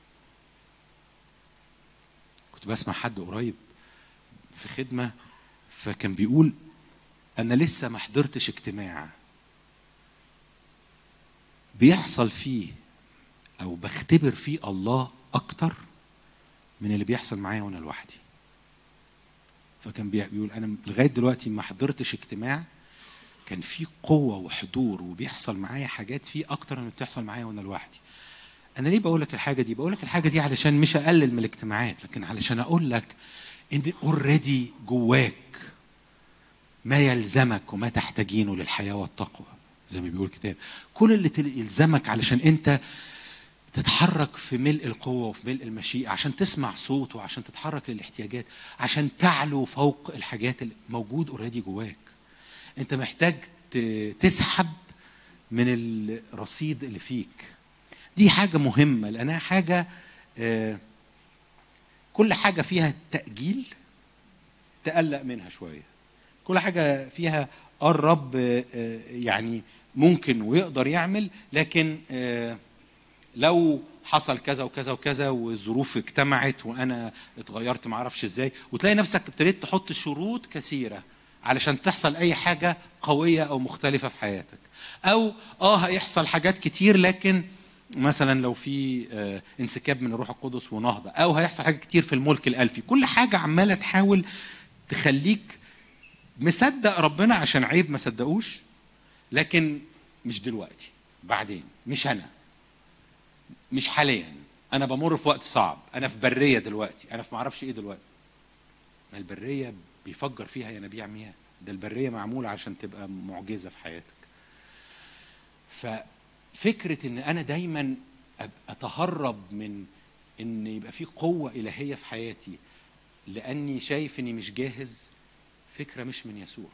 B: كنت بسمع حد قريب في خدمة فكان بيقول أنا لسه ما حضرتش اجتماع بيحصل فيه أو بختبر فيه الله أكتر من اللي بيحصل معايا وأنا لوحدي فكان بي- بيقول أنا لغاية دلوقتي ما حضرتش اجتماع كان فيه قوة وحضور وبيحصل معايا حاجات فيه أكتر من اللي بتحصل معايا وأنا لوحدي انا ليه بقول لك الحاجه دي بقول لك الحاجه دي علشان مش اقلل من الاجتماعات لكن علشان اقول لك ان اوريدي جواك ما يلزمك وما تحتاجينه للحياه والتقوى زي ما بيقول الكتاب كل اللي تل- يلزمك علشان انت تتحرك في ملء القوة وفي ملء المشيئة عشان تسمع صوته عشان تتحرك للاحتياجات عشان تعلو فوق الحاجات اللي موجود اوريدي جواك انت محتاج ت- تسحب من الرصيد اللي فيك دي حاجة مهمة لأنها حاجة آه، كل حاجة فيها تأجيل تقلق منها شوية كل حاجة فيها آه الرب آه، آه، يعني ممكن ويقدر يعمل لكن آه، لو حصل كذا وكذا وكذا والظروف اجتمعت وانا اتغيرت ما اعرفش ازاي وتلاقي نفسك ابتديت تحط شروط كثيره علشان تحصل اي حاجه قويه او مختلفه في حياتك او اه هيحصل حاجات كتير لكن مثلا لو في آه، انسكاب من الروح القدس ونهضه او هيحصل حاجات كتير في الملك الالفي كل حاجه عماله تحاول تخليك مصدق ربنا عشان عيب ما صدقوش لكن مش دلوقتي بعدين مش انا مش حاليا انا بمر في وقت صعب انا في بريه دلوقتي انا في معرفش ايه دلوقتي ما البريه بيفجر فيها ينابيع مياه ده البريه معموله عشان تبقى معجزه في حياتك ففكره ان انا دايما أب- اتهرب من ان يبقى في قوه الهيه في حياتي لاني شايف اني مش جاهز فكره مش من يسوع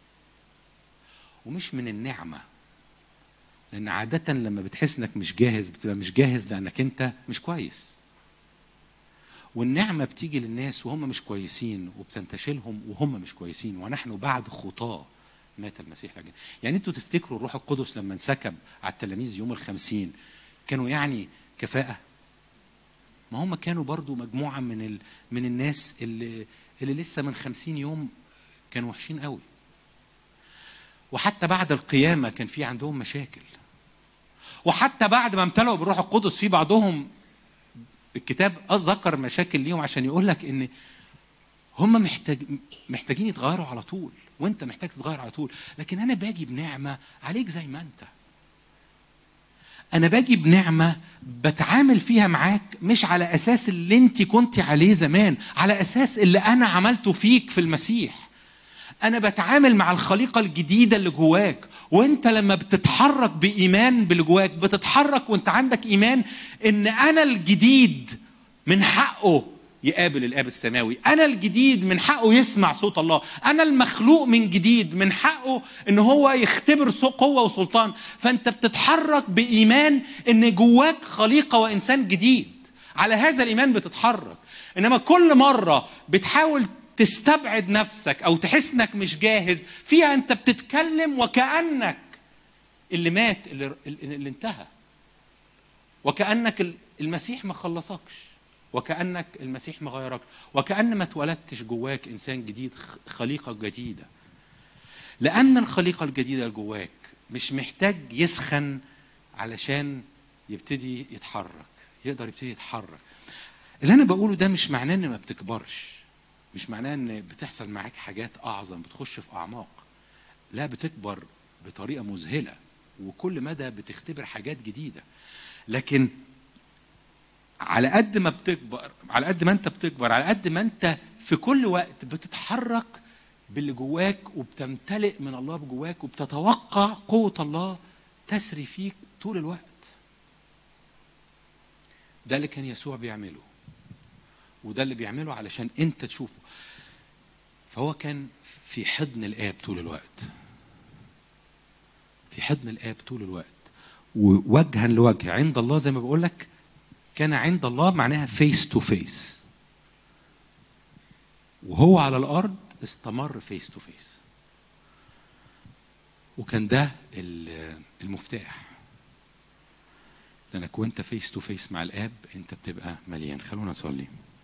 B: ومش من النعمه لان عاده لما بتحس انك مش جاهز بتبقى مش جاهز لانك انت مش كويس والنعمه بتيجي للناس وهم مش كويسين وبتنتشلهم وهم مش كويسين ونحن بعد خطاه مات المسيح لأجل يعني انتوا تفتكروا الروح القدس لما انسكب على التلاميذ يوم الخمسين كانوا يعني كفاءة ما هم كانوا برضو مجموعة من ال... من الناس اللي اللي لسه من خمسين يوم كانوا وحشين قوي وحتى بعد القيامة كان في عندهم مشاكل وحتى بعد ما امتلأوا بالروح القدس في بعضهم الكتاب ذكر مشاكل ليهم عشان يقول لك ان هم محتاج محتاجين يتغيروا على طول وانت محتاج تتغير على طول لكن انا باجي بنعمه عليك زي ما انت انا باجي بنعمه بتعامل فيها معاك مش على اساس اللي انت كنت عليه زمان على اساس اللي انا عملته فيك في المسيح انا بتعامل مع الخليقه الجديده اللي جواك وانت لما بتتحرك بايمان باللي جواك بتتحرك وانت عندك ايمان ان انا الجديد من حقه يقابل الاب السماوي انا الجديد من حقه يسمع صوت الله انا المخلوق من جديد من حقه ان هو يختبر سو- قوه وسلطان فانت بتتحرك بايمان ان جواك خليقه وانسان جديد على هذا الايمان بتتحرك انما كل مره بتحاول تستبعد نفسك او تحس انك مش جاهز فيها انت بتتكلم وكانك اللي مات اللي, اللي انتهى وكانك المسيح ما خلصكش وكانك المسيح ما غيرك وكان ما اتولدتش جواك انسان جديد خ- خليقه جديده لان الخليقه الجديده اللي جواك مش محتاج يسخن علشان يبتدي يتحرك يقدر يبتدي يتحرك اللي انا بقوله ده مش معناه ان ما بتكبرش مش معناه ان بتحصل معاك حاجات اعظم بتخش في اعماق لا بتكبر بطريقه مذهله وكل مدى بتختبر حاجات جديده لكن على قد ما بتكبر على قد ما انت بتكبر على قد ما انت في كل وقت بتتحرك باللي جواك وبتمتلئ من الله بجواك وبتتوقع قوة الله تسري فيك طول الوقت ده اللي كان يسوع بيعمله وده اللي بيعمله علشان انت تشوفه فهو كان في حضن الآب طول الوقت في حضن الآب طول الوقت ووجها لوجه عند الله زي ما بقول لك كان عند الله معناها فيس تو فيس وهو على الارض استمر فيس تو فيس وكان ده ال- المفتاح لانك وانت فيس تو فيس مع الاب انت بتبقى مليان خلونا نصلي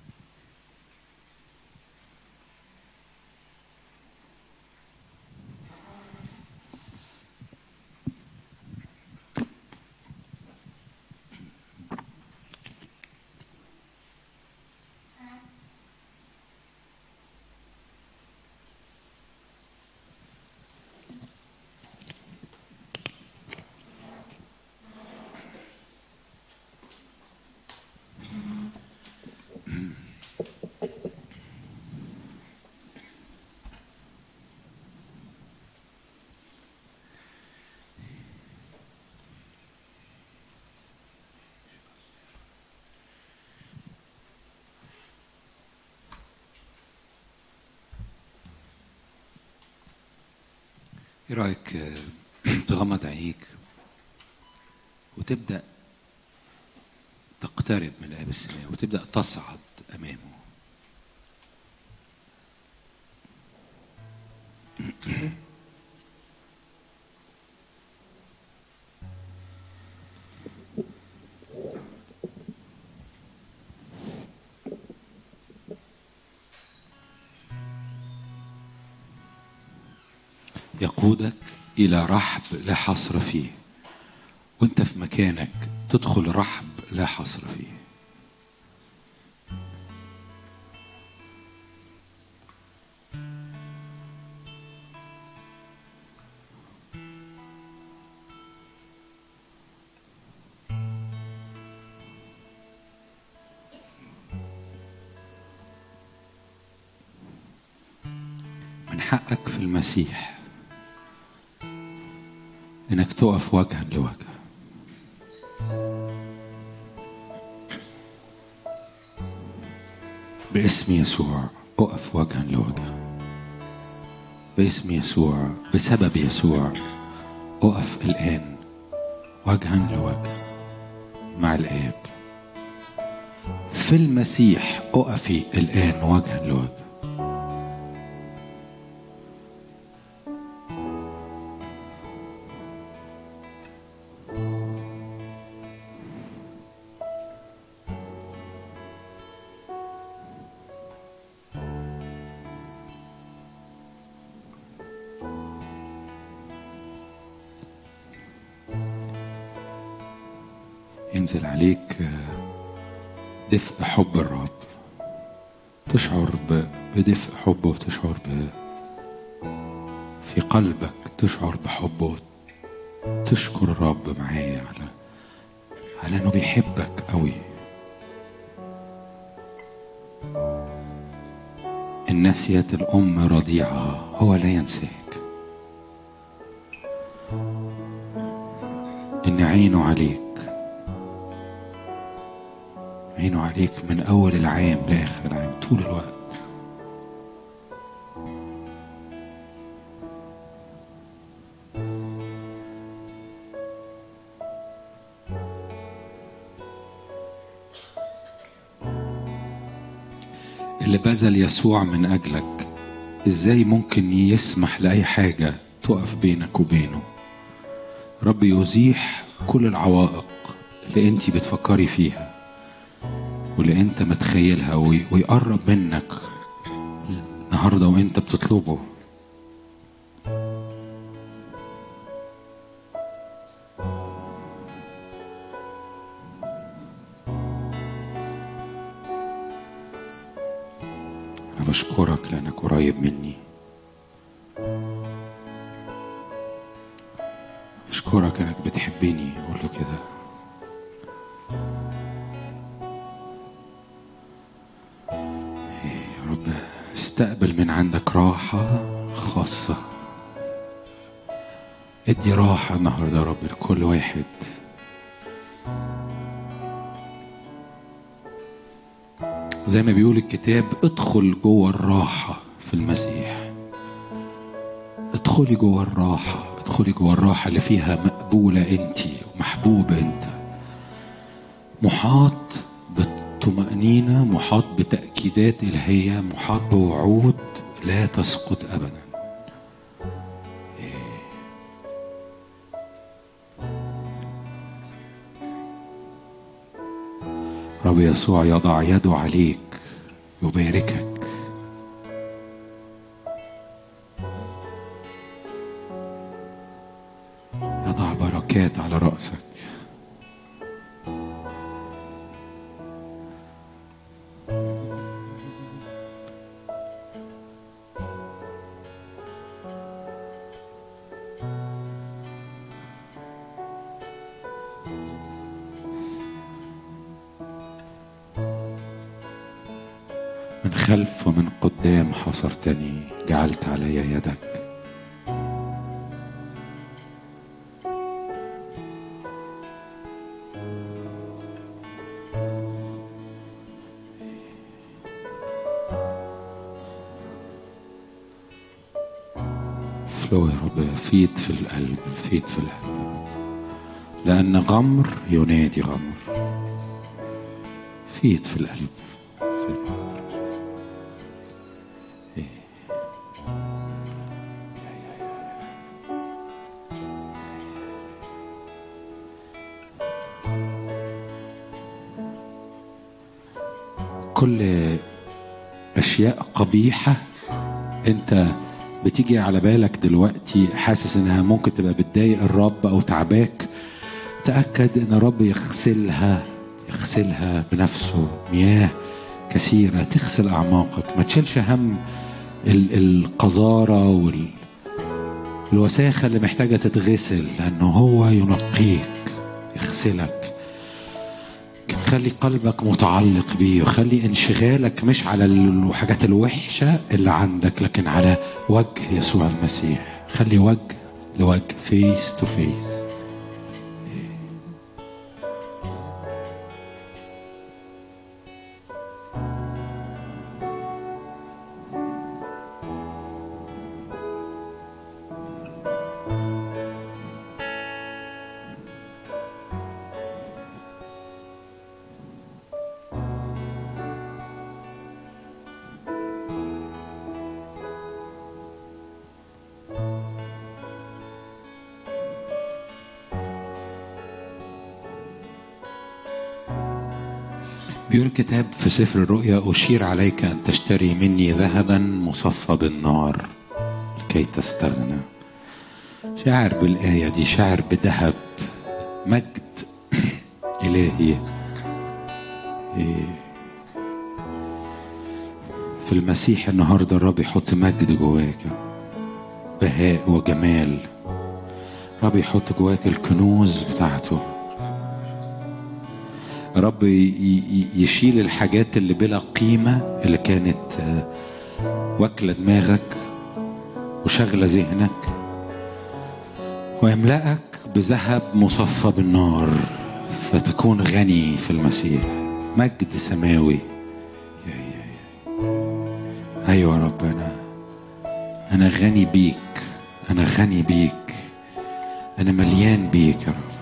B: ايه رايك آه، تغمض عينيك وتبدا تقترب من الاب السماوي وتبدا تصعد امامه يقودك الى رحب لا حصر فيه وانت في مكانك تدخل رحب لا حصر فيه من حقك في المسيح انك تقف وجها لوجه باسم يسوع اقف وجها لوجه باسم يسوع بسبب يسوع اقف الان وجها لوجه مع الاب في المسيح اقفي الان وجها لوجه ينزل عليك آه، دفء حب الرب تشعر ب- بدفء حبه وتشعر ب في قلبك تشعر بحبه تشكر الرب معايا على على انه بيحبك قوي إن نسيت الأم رضيعها هو لا ينساك إن عينه عليك عينه عليك من أول العام لآخر العام طول الوقت اللي بذل يسوع من أجلك إزاي ممكن يسمح لأي حاجة تقف بينك وبينه رب يزيح كل العوائق اللي انت بتفكري فيها واللي انت متخيلها وي- ويقرب منك النهارده وانت بتطلبه أنا بشكرك لأنك قريب مني بشكرك إنك بتحبني قول له كده إيه يا رب استقبل من عندك راحة خاصة ادي راحة النهاردة يا رب لكل واحد زي ما بيقول الكتاب ادخل جوه الراحة في المسيح ادخلي جوه الراحة ادخلي جوه الراحة اللي فيها مقبولة انت ومحبوبة انت محاط بالطمأنينة محاط بتأكيدات إلهية محاط بوعود لا تسقط أبدا رب يسوع يضع يده عليك يباركك يضع بركات على رأسك من خلف ومن قدام حصرتني جعلت علي يدك فلو يا رب فيض في القلب فيض في القلب لأن غمر ينادي غمر فيض في القلب كل اشياء قبيحه انت بتيجي على بالك دلوقتي حاسس انها ممكن تبقى بتضايق الرب او تعباك تاكد ان الرب يغسلها يغسلها بنفسه مياه كثيره تغسل اعماقك ما تشيلش هم ال- القذاره وال الوساخه اللي محتاجه تتغسل لانه هو ينقيك يغسلك خلي قلبك متعلق بيه وخلي انشغالك مش على الحاجات الوحشة اللي عندك لكن على وجه يسوع المسيح خلي وجه لوجه فيس تو فيس بيقول الكتاب في سفر الرؤيا أشير عليك أن تشتري مني ذهبا مصفى بالنار لكي تستغنى شاعر بالآية دي شاعر بذهب مجد إلهي إيه. في المسيح النهاردة الرب يحط مجد جواك بهاء وجمال الرب يحط جواك الكنوز بتاعته رب ي- ي- يشيل الحاجات اللي بلا قيمة اللي كانت آه، واكلة دماغك وشغلة ذهنك ويملأك بذهب مصفى بالنار فتكون غني في المسيح مجد سماوي يا يا يا. أيوة يا رب أنا أنا غني بيك أنا غني بيك أنا مليان بيك يا رب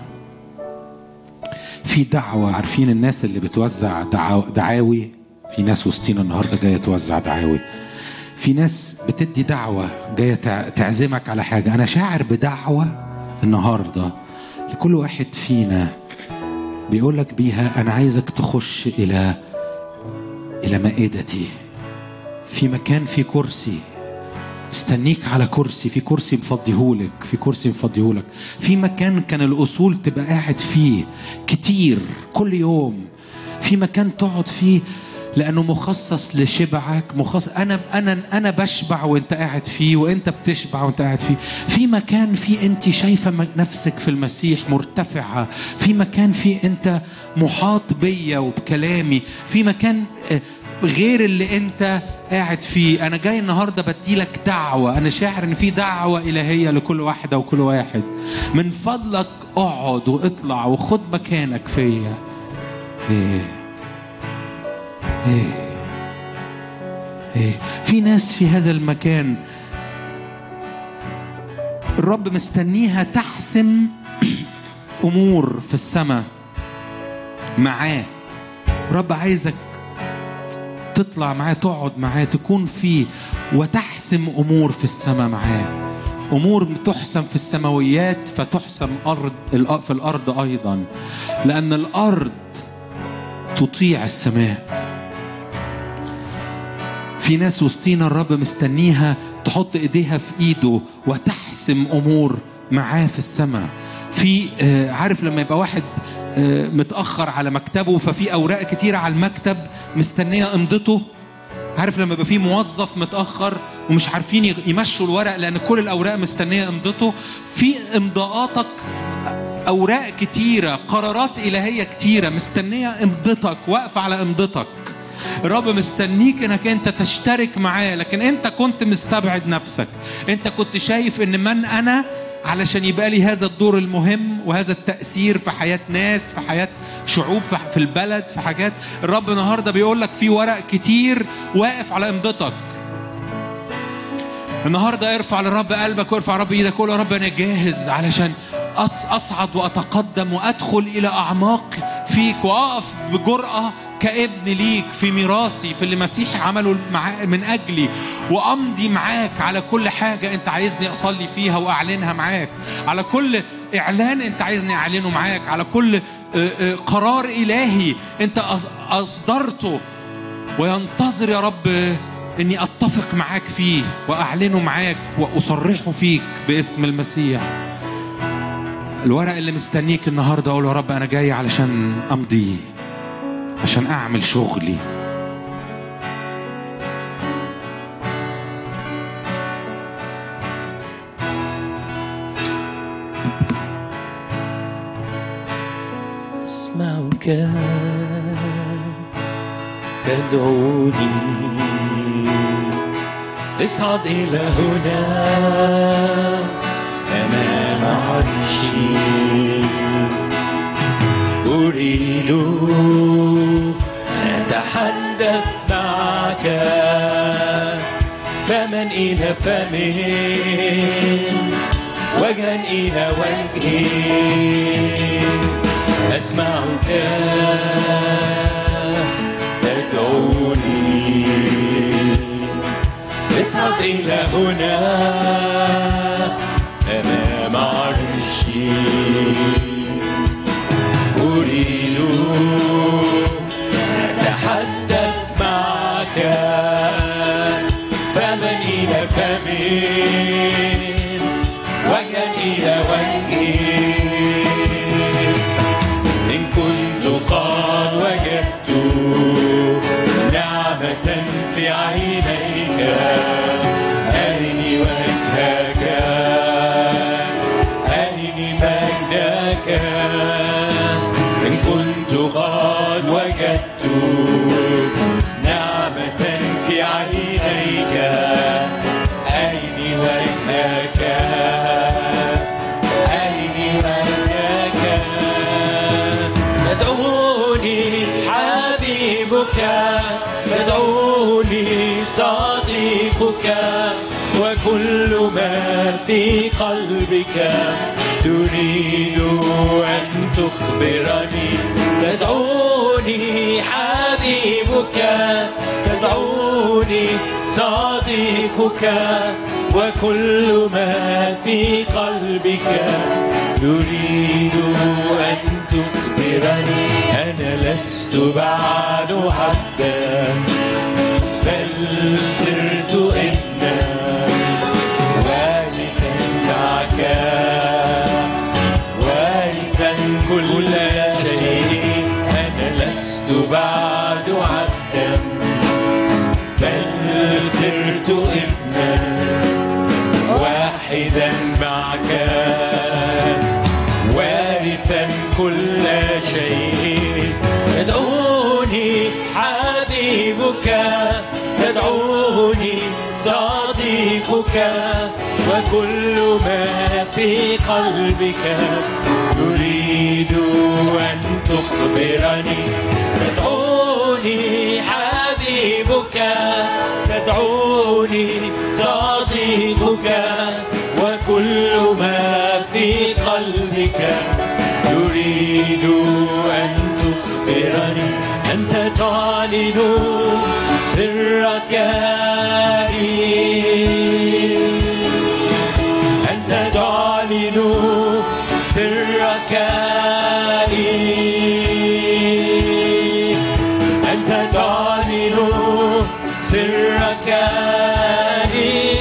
B: في دعوة عارفين الناس اللي بتوزع دعاو- دعاوي في ناس وسطينا النهاردة جاية توزع دعاوي في ناس بتدي دعوة جاية تع- تعزمك على حاجة أنا شاعر بدعوة النهاردة لكل واحد فينا بيقول لك بيها أنا عايزك تخش إلى إلى مائدتي في مكان في كرسي استنيك على كرسي في كرسي مفضيهولك في كرسي مفضيهولك في مكان كان الأصول تبقى قاعد فيه كتير كل يوم في مكان تقعد فيه لانه مخصص لشبعك مخصص انا انا انا بشبع وانت قاعد فيه وانت بتشبع وانت قاعد فيه في مكان فيه انت شايفه م- نفسك في المسيح مرتفعه في مكان فيه انت محاط بيا وبكلامي في مكان آه، غير اللي انت قاعد فيه انا جاي النهارده بديلك دعوه انا شاعر ان في دعوه الهيه لكل واحده وكل واحد من فضلك اقعد واطلع وخد مكانك فيا ايه ايه ايه في ناس في هذا المكان الرب مستنيها تحسم امور في السماء معاه الرب عايزك تطلع معاه تقعد معاه تكون فيه وتحسم امور في السماء معاه امور تحسم في السماويات فتحسم ارض الأ- في الارض ايضا لان الارض تطيع السماء في ناس وسطينا الرب مستنيها تحط ايديها في ايده وتحسم امور معاه في السماء في آه، عارف لما يبقى واحد آه، متاخر على مكتبه ففي اوراق كتيره على المكتب مستنيه امضته عارف لما يبقى في موظف متاخر ومش عارفين يغ- يمشوا الورق لان كل الاوراق مستنيه امضته في امضاءاتك اوراق كتيره قرارات الهيه كتيره مستنيه امضتك واقفه على امضتك الرب مستنيك انك انت تشترك معاه لكن انت كنت مستبعد نفسك انت كنت شايف ان من انا علشان يبقى لي هذا الدور المهم وهذا التأثير في حياة ناس في حياة شعوب في في البلد في حاجات الرب النهاردة بيقول لك في ورق كتير واقف على امضتك النهارده ارفع للرب قلبك وارفع رب ايدك قول يا رب انا جاهز علشان أط- اصعد واتقدم وادخل الى اعماق فيك واقف بجرأه كابن ليك في ميراثي في اللي مسيحي عمله مع من اجلي وامضي معاك على كل حاجه انت عايزني اصلي فيها واعلنها معاك على كل اعلان انت عايزني اعلنه معاك على كل آه، آه، قرار الهي انت أص- اصدرته وينتظر يا رب اني اتفق معاك فيه واعلنه معاك واصرحه فيك باسم المسيح الورق اللي مستنيك النهارده اقول يا رب انا جاي علشان امضي عشان اعمل شغلي
A: اسمعك تدعوني اصعد إلى هنا أمام عرشي أريد أن أتحدث معك فمن إلى فمه وجها إلى وجهي أسمعك تدعوني اصعد إلى هنا أمام عرشي أريد أن أتحدث معك فمن إلى فمن وجها إلى وجهي إن كنت قد وجدت نعمة في عينيك أرني وجهك أرني مجدك إن كنت قد وجدت نعمة في عينيك أرني وجهك أرني وجهك تدعوني حبيبك تدعوني صديقك وكل ما في قلبك تريد أن تخبرني تدعوني حبيبك تدعوني صديقك وكل ما في قلبك تريد أن تخبرني أنا لست بعد حتى بل صرت ابنا وارثا معك وارثا كل شيء أنا لست بعد عبدا صرت ابنا واحدا معك وارثا كل شيء يدعوني حبيبك يدعوني صديقك وكل ما في قلبك يريد أن تخبرني تدعوني حبيبك تدعوني صديقك وكل ما في قلبك يريد أن تخبرني أنت تعلن سرك لي أنت تعلن سرك لي أنت تعلن سرك لي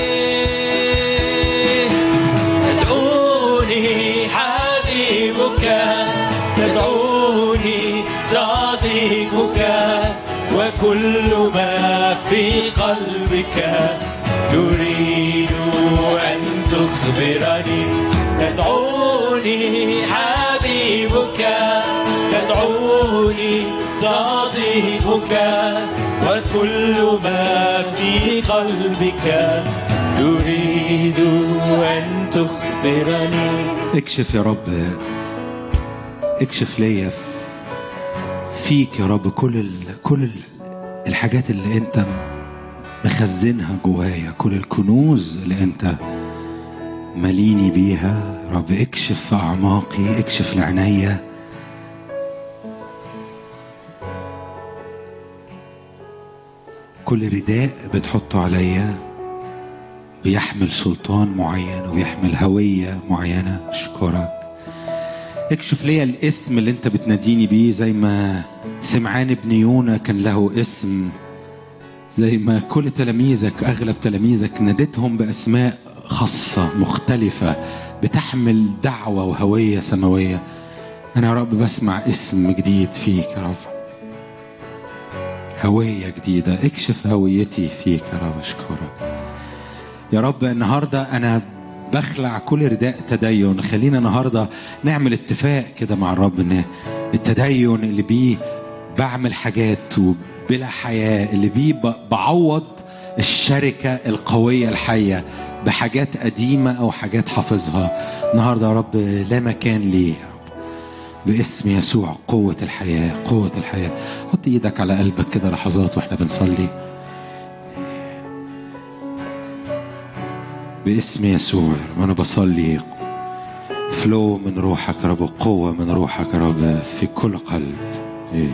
A: تدعوني حبيبك تدعوني صديقك وكل ما في قلبك تريد أن تخبرني تدعوني حبيبك تدعوني صديقك وكل ما في قلبك تريد أن تخبرني
B: اكشف يا رب اكشف ليا فيك يا رب كل ال... كل ال- الحاجات اللي انت مخزنها جوايا كل الكنوز اللي انت مليني بيها يا رب اكشف في اعماقي اكشف لعينيا كل رداء بتحطه عليا بيحمل سلطان معين وبيحمل هوية معينة أشكرك اكشف ليا الاسم اللي انت بتناديني بيه زي ما سمعان ابن يونا كان له اسم زي ما كل تلاميذك اغلب تلاميذك ناديتهم باسماء خاصه مختلفه بتحمل دعوه وهويه سماويه انا يا رب بسمع اسم جديد فيك يا رب هويه جديده اكشف هويتي فيك يا رب اشكرك يا رب النهارده انا بخلع كل رداء تدين خلينا النهارده نعمل اتفاق كده مع الرب ان التدين اللي بيه بعمل حاجات وبلا حياه اللي بيه ب- بعوض الشركه القويه الحيه بحاجات قديمه او حاجات حافظها النهارده يا رب لا مكان ليه يا رب باسم يسوع قوة الحياة قوة الحياة حط ايدك على قلبك كده لحظات واحنا بنصلي باسم يسوع يا رب انا بصلي فلو من روحك يا رب قوة من روحك يا رب في كل قلب إيه.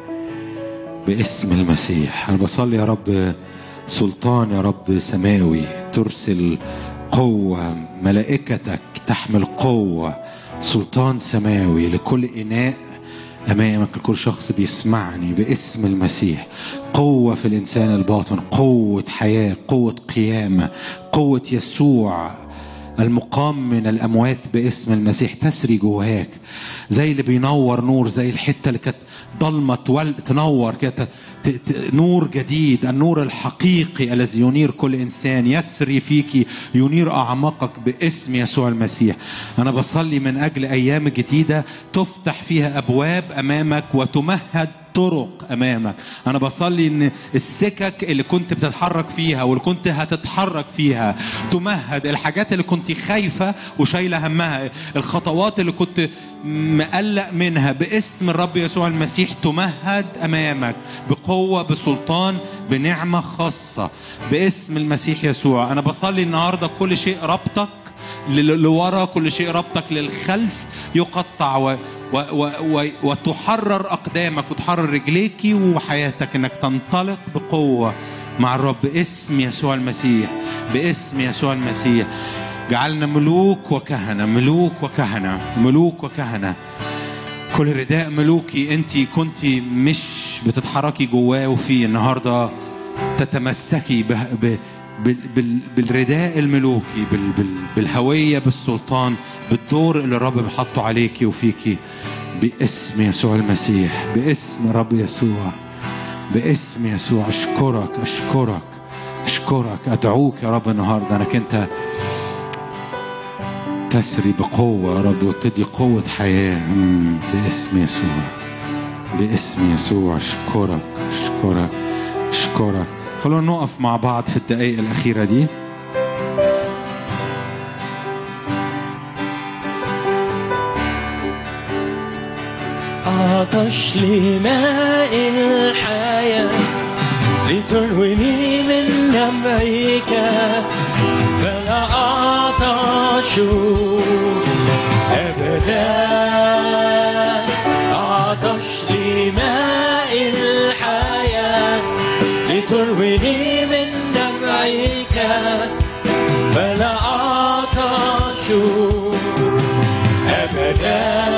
B: باسم المسيح انا بصلي يا رب سلطان يا رب سماوي ترسل قوة ملائكتك تحمل قوة سلطان سماوي لكل إناء أمامك لكل شخص بيسمعني باسم المسيح قوة في الإنسان الباطن قوة حياة قوة قيامة قوة يسوع المقام من الأموات باسم المسيح تسري جواك زي اللي بينور نور زي الحتة اللي كانت ضلمة تول تنور كده ت- ت- نور جديد النور الحقيقي الذي ينير كل إنسان يسري فيك ينير أعماقك باسم يسوع المسيح أنا بصلي من أجل أيام جديدة تفتح فيها أبواب أمامك وتمهد طرق امامك انا بصلي ان السكك اللي كنت بتتحرك فيها واللي كنت هتتحرك فيها تمهد الحاجات اللي كنت خايفه وشايله همها الخطوات اللي كنت مقلق منها باسم الرب يسوع المسيح تمهد امامك بقوه بسلطان بنعمه خاصه باسم المسيح يسوع انا بصلي النهارده كل شيء ربطك ل- لورا كل شيء ربطك للخلف يقطع و و و و وتحرر اقدامك وتحرر رجليكي وحياتك انك تنطلق بقوه مع الرب باسم يسوع المسيح باسم يسوع المسيح جعلنا ملوك وكهنه ملوك وكهنه ملوك وكهنه كل رداء ملوكي انت كنت مش بتتحركي جواه وفيه النهارده تتمسكي به ب بال بال بالرداء الملوكي بال بال بالهوية بالسلطان بالدور اللي الرب بيحطه عليكي وفيكي باسم يسوع المسيح باسم الرب يسوع باسم يسوع اشكرك اشكرك اشكرك ادعوك يا رب النهارده انك انت تسري بقوة يا رب وتدي قوة حياة مم، باسم يسوع باسم يسوع اشكرك اشكرك اشكرك خلونا نقف مع بعض في الدقائق الأخيرة دي
A: عطش لماء الحياة لترويني من نبعك فلا أعطش أبدا عطش لماء الحياة لترويني من نبعك فلا أعطش أبدا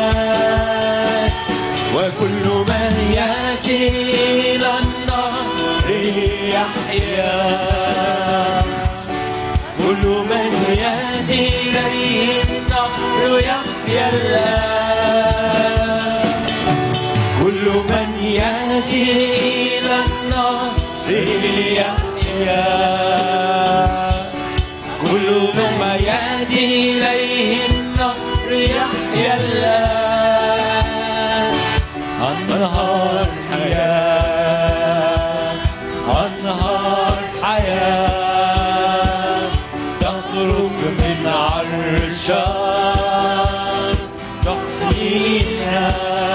A: وكل من يأتي إلى النار يحيا كل من يأتي إليه النار يحيا الآن كل من يأتي إلى النار يحيا كل من يأتي إليه النار يحيا الآن أنهار حياة أنهار حياة تخرج من عرشك تحيينا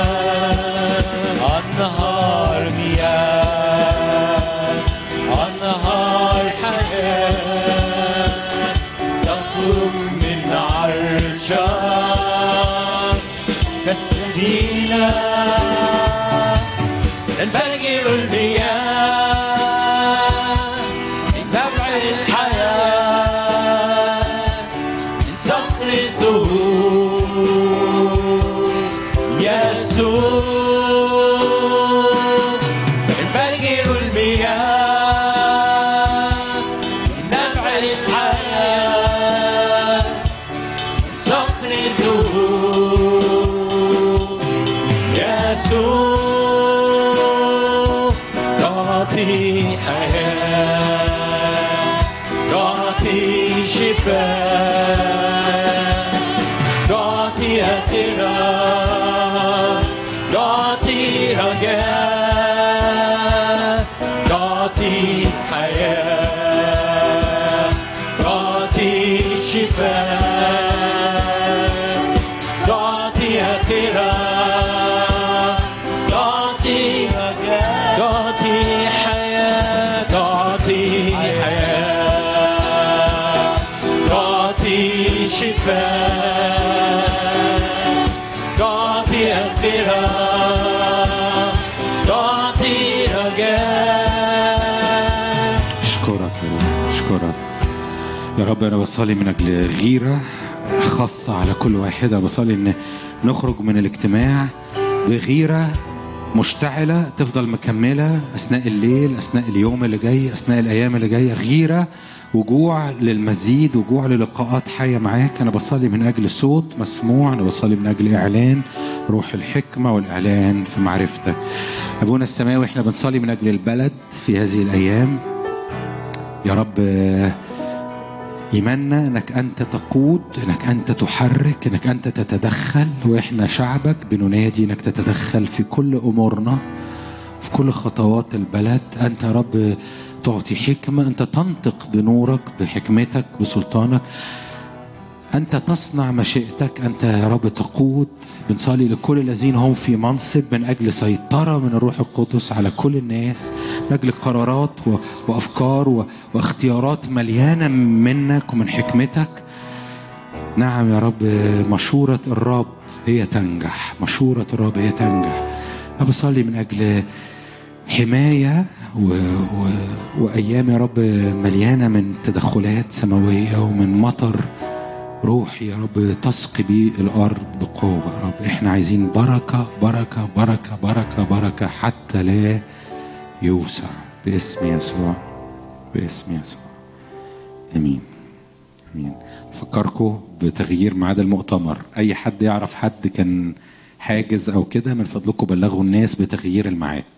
A: أنهار مياه أنهار حياة تخرج من عرشك تسقينا تنفجر المياه من نبع الحياة من صخر الدهور يسوع تنفجر المياه من نبع الحياة من صخر الدهور يسوع تعطي حياة تعطي شفاء تعطي اعتراف تعطي رجاء تعطي حياة تعطي شفاء تعطي اعتراف تعطي رجاء تعطي حياة تعطي حياة تعطي شفاء تعطي اغفرة تعطي رجاء
B: اشكرك يا رب اشكرك يا رب انا بصلي من اجل غيره خاصه على كل واحده بصلي ان نخرج من الاجتماع بغيره مشتعله تفضل مكمله اثناء الليل اثناء اليوم اللي جاي اثناء الايام اللي جايه غيره وجوع للمزيد وجوع للقاءات حيه معاك انا بصلي من اجل صوت مسموع انا بصلي من اجل اعلان روح الحكمه والاعلان في معرفتك ابونا السماوي احنا بنصلي من اجل البلد في هذه الايام يا رب آه، إيماننا إنك أنت تقود إنك أنت تحرك إنك أنت تتدخل وإحنا شعبك بننادي إنك تتدخل في كل أمورنا في كل خطوات البلد أنت يا رب تعطي حكمة أنت تنطق بنورك بحكمتك بسلطانك أنت تصنع مشيئتك أنت يا رب تقود بنصلي لكل الذين هم في منصب من أجل سيطرة من الروح القدس على كل الناس من أجل قرارات و- وأفكار و- واختيارات مليانة منك ومن حكمتك نعم يا رب مشورة الرب هي تنجح مشورة الرب هي تنجح أنا بصلي من أجل حماية و... و... وأيام يا رب مليانة من تدخلات سماوية ومن مطر روحي يا رب تسقي بيه الأرض بقوة يا رب إحنا عايزين بركة بركة بركة بركة بركة حتى لا يوسع باسم يسوع باسم يسوع امين امين فكركم بتغيير ميعاد المؤتمر اي حد يعرف حد كان حاجز او كده من فضلكم بلغوا الناس بتغيير الميعاد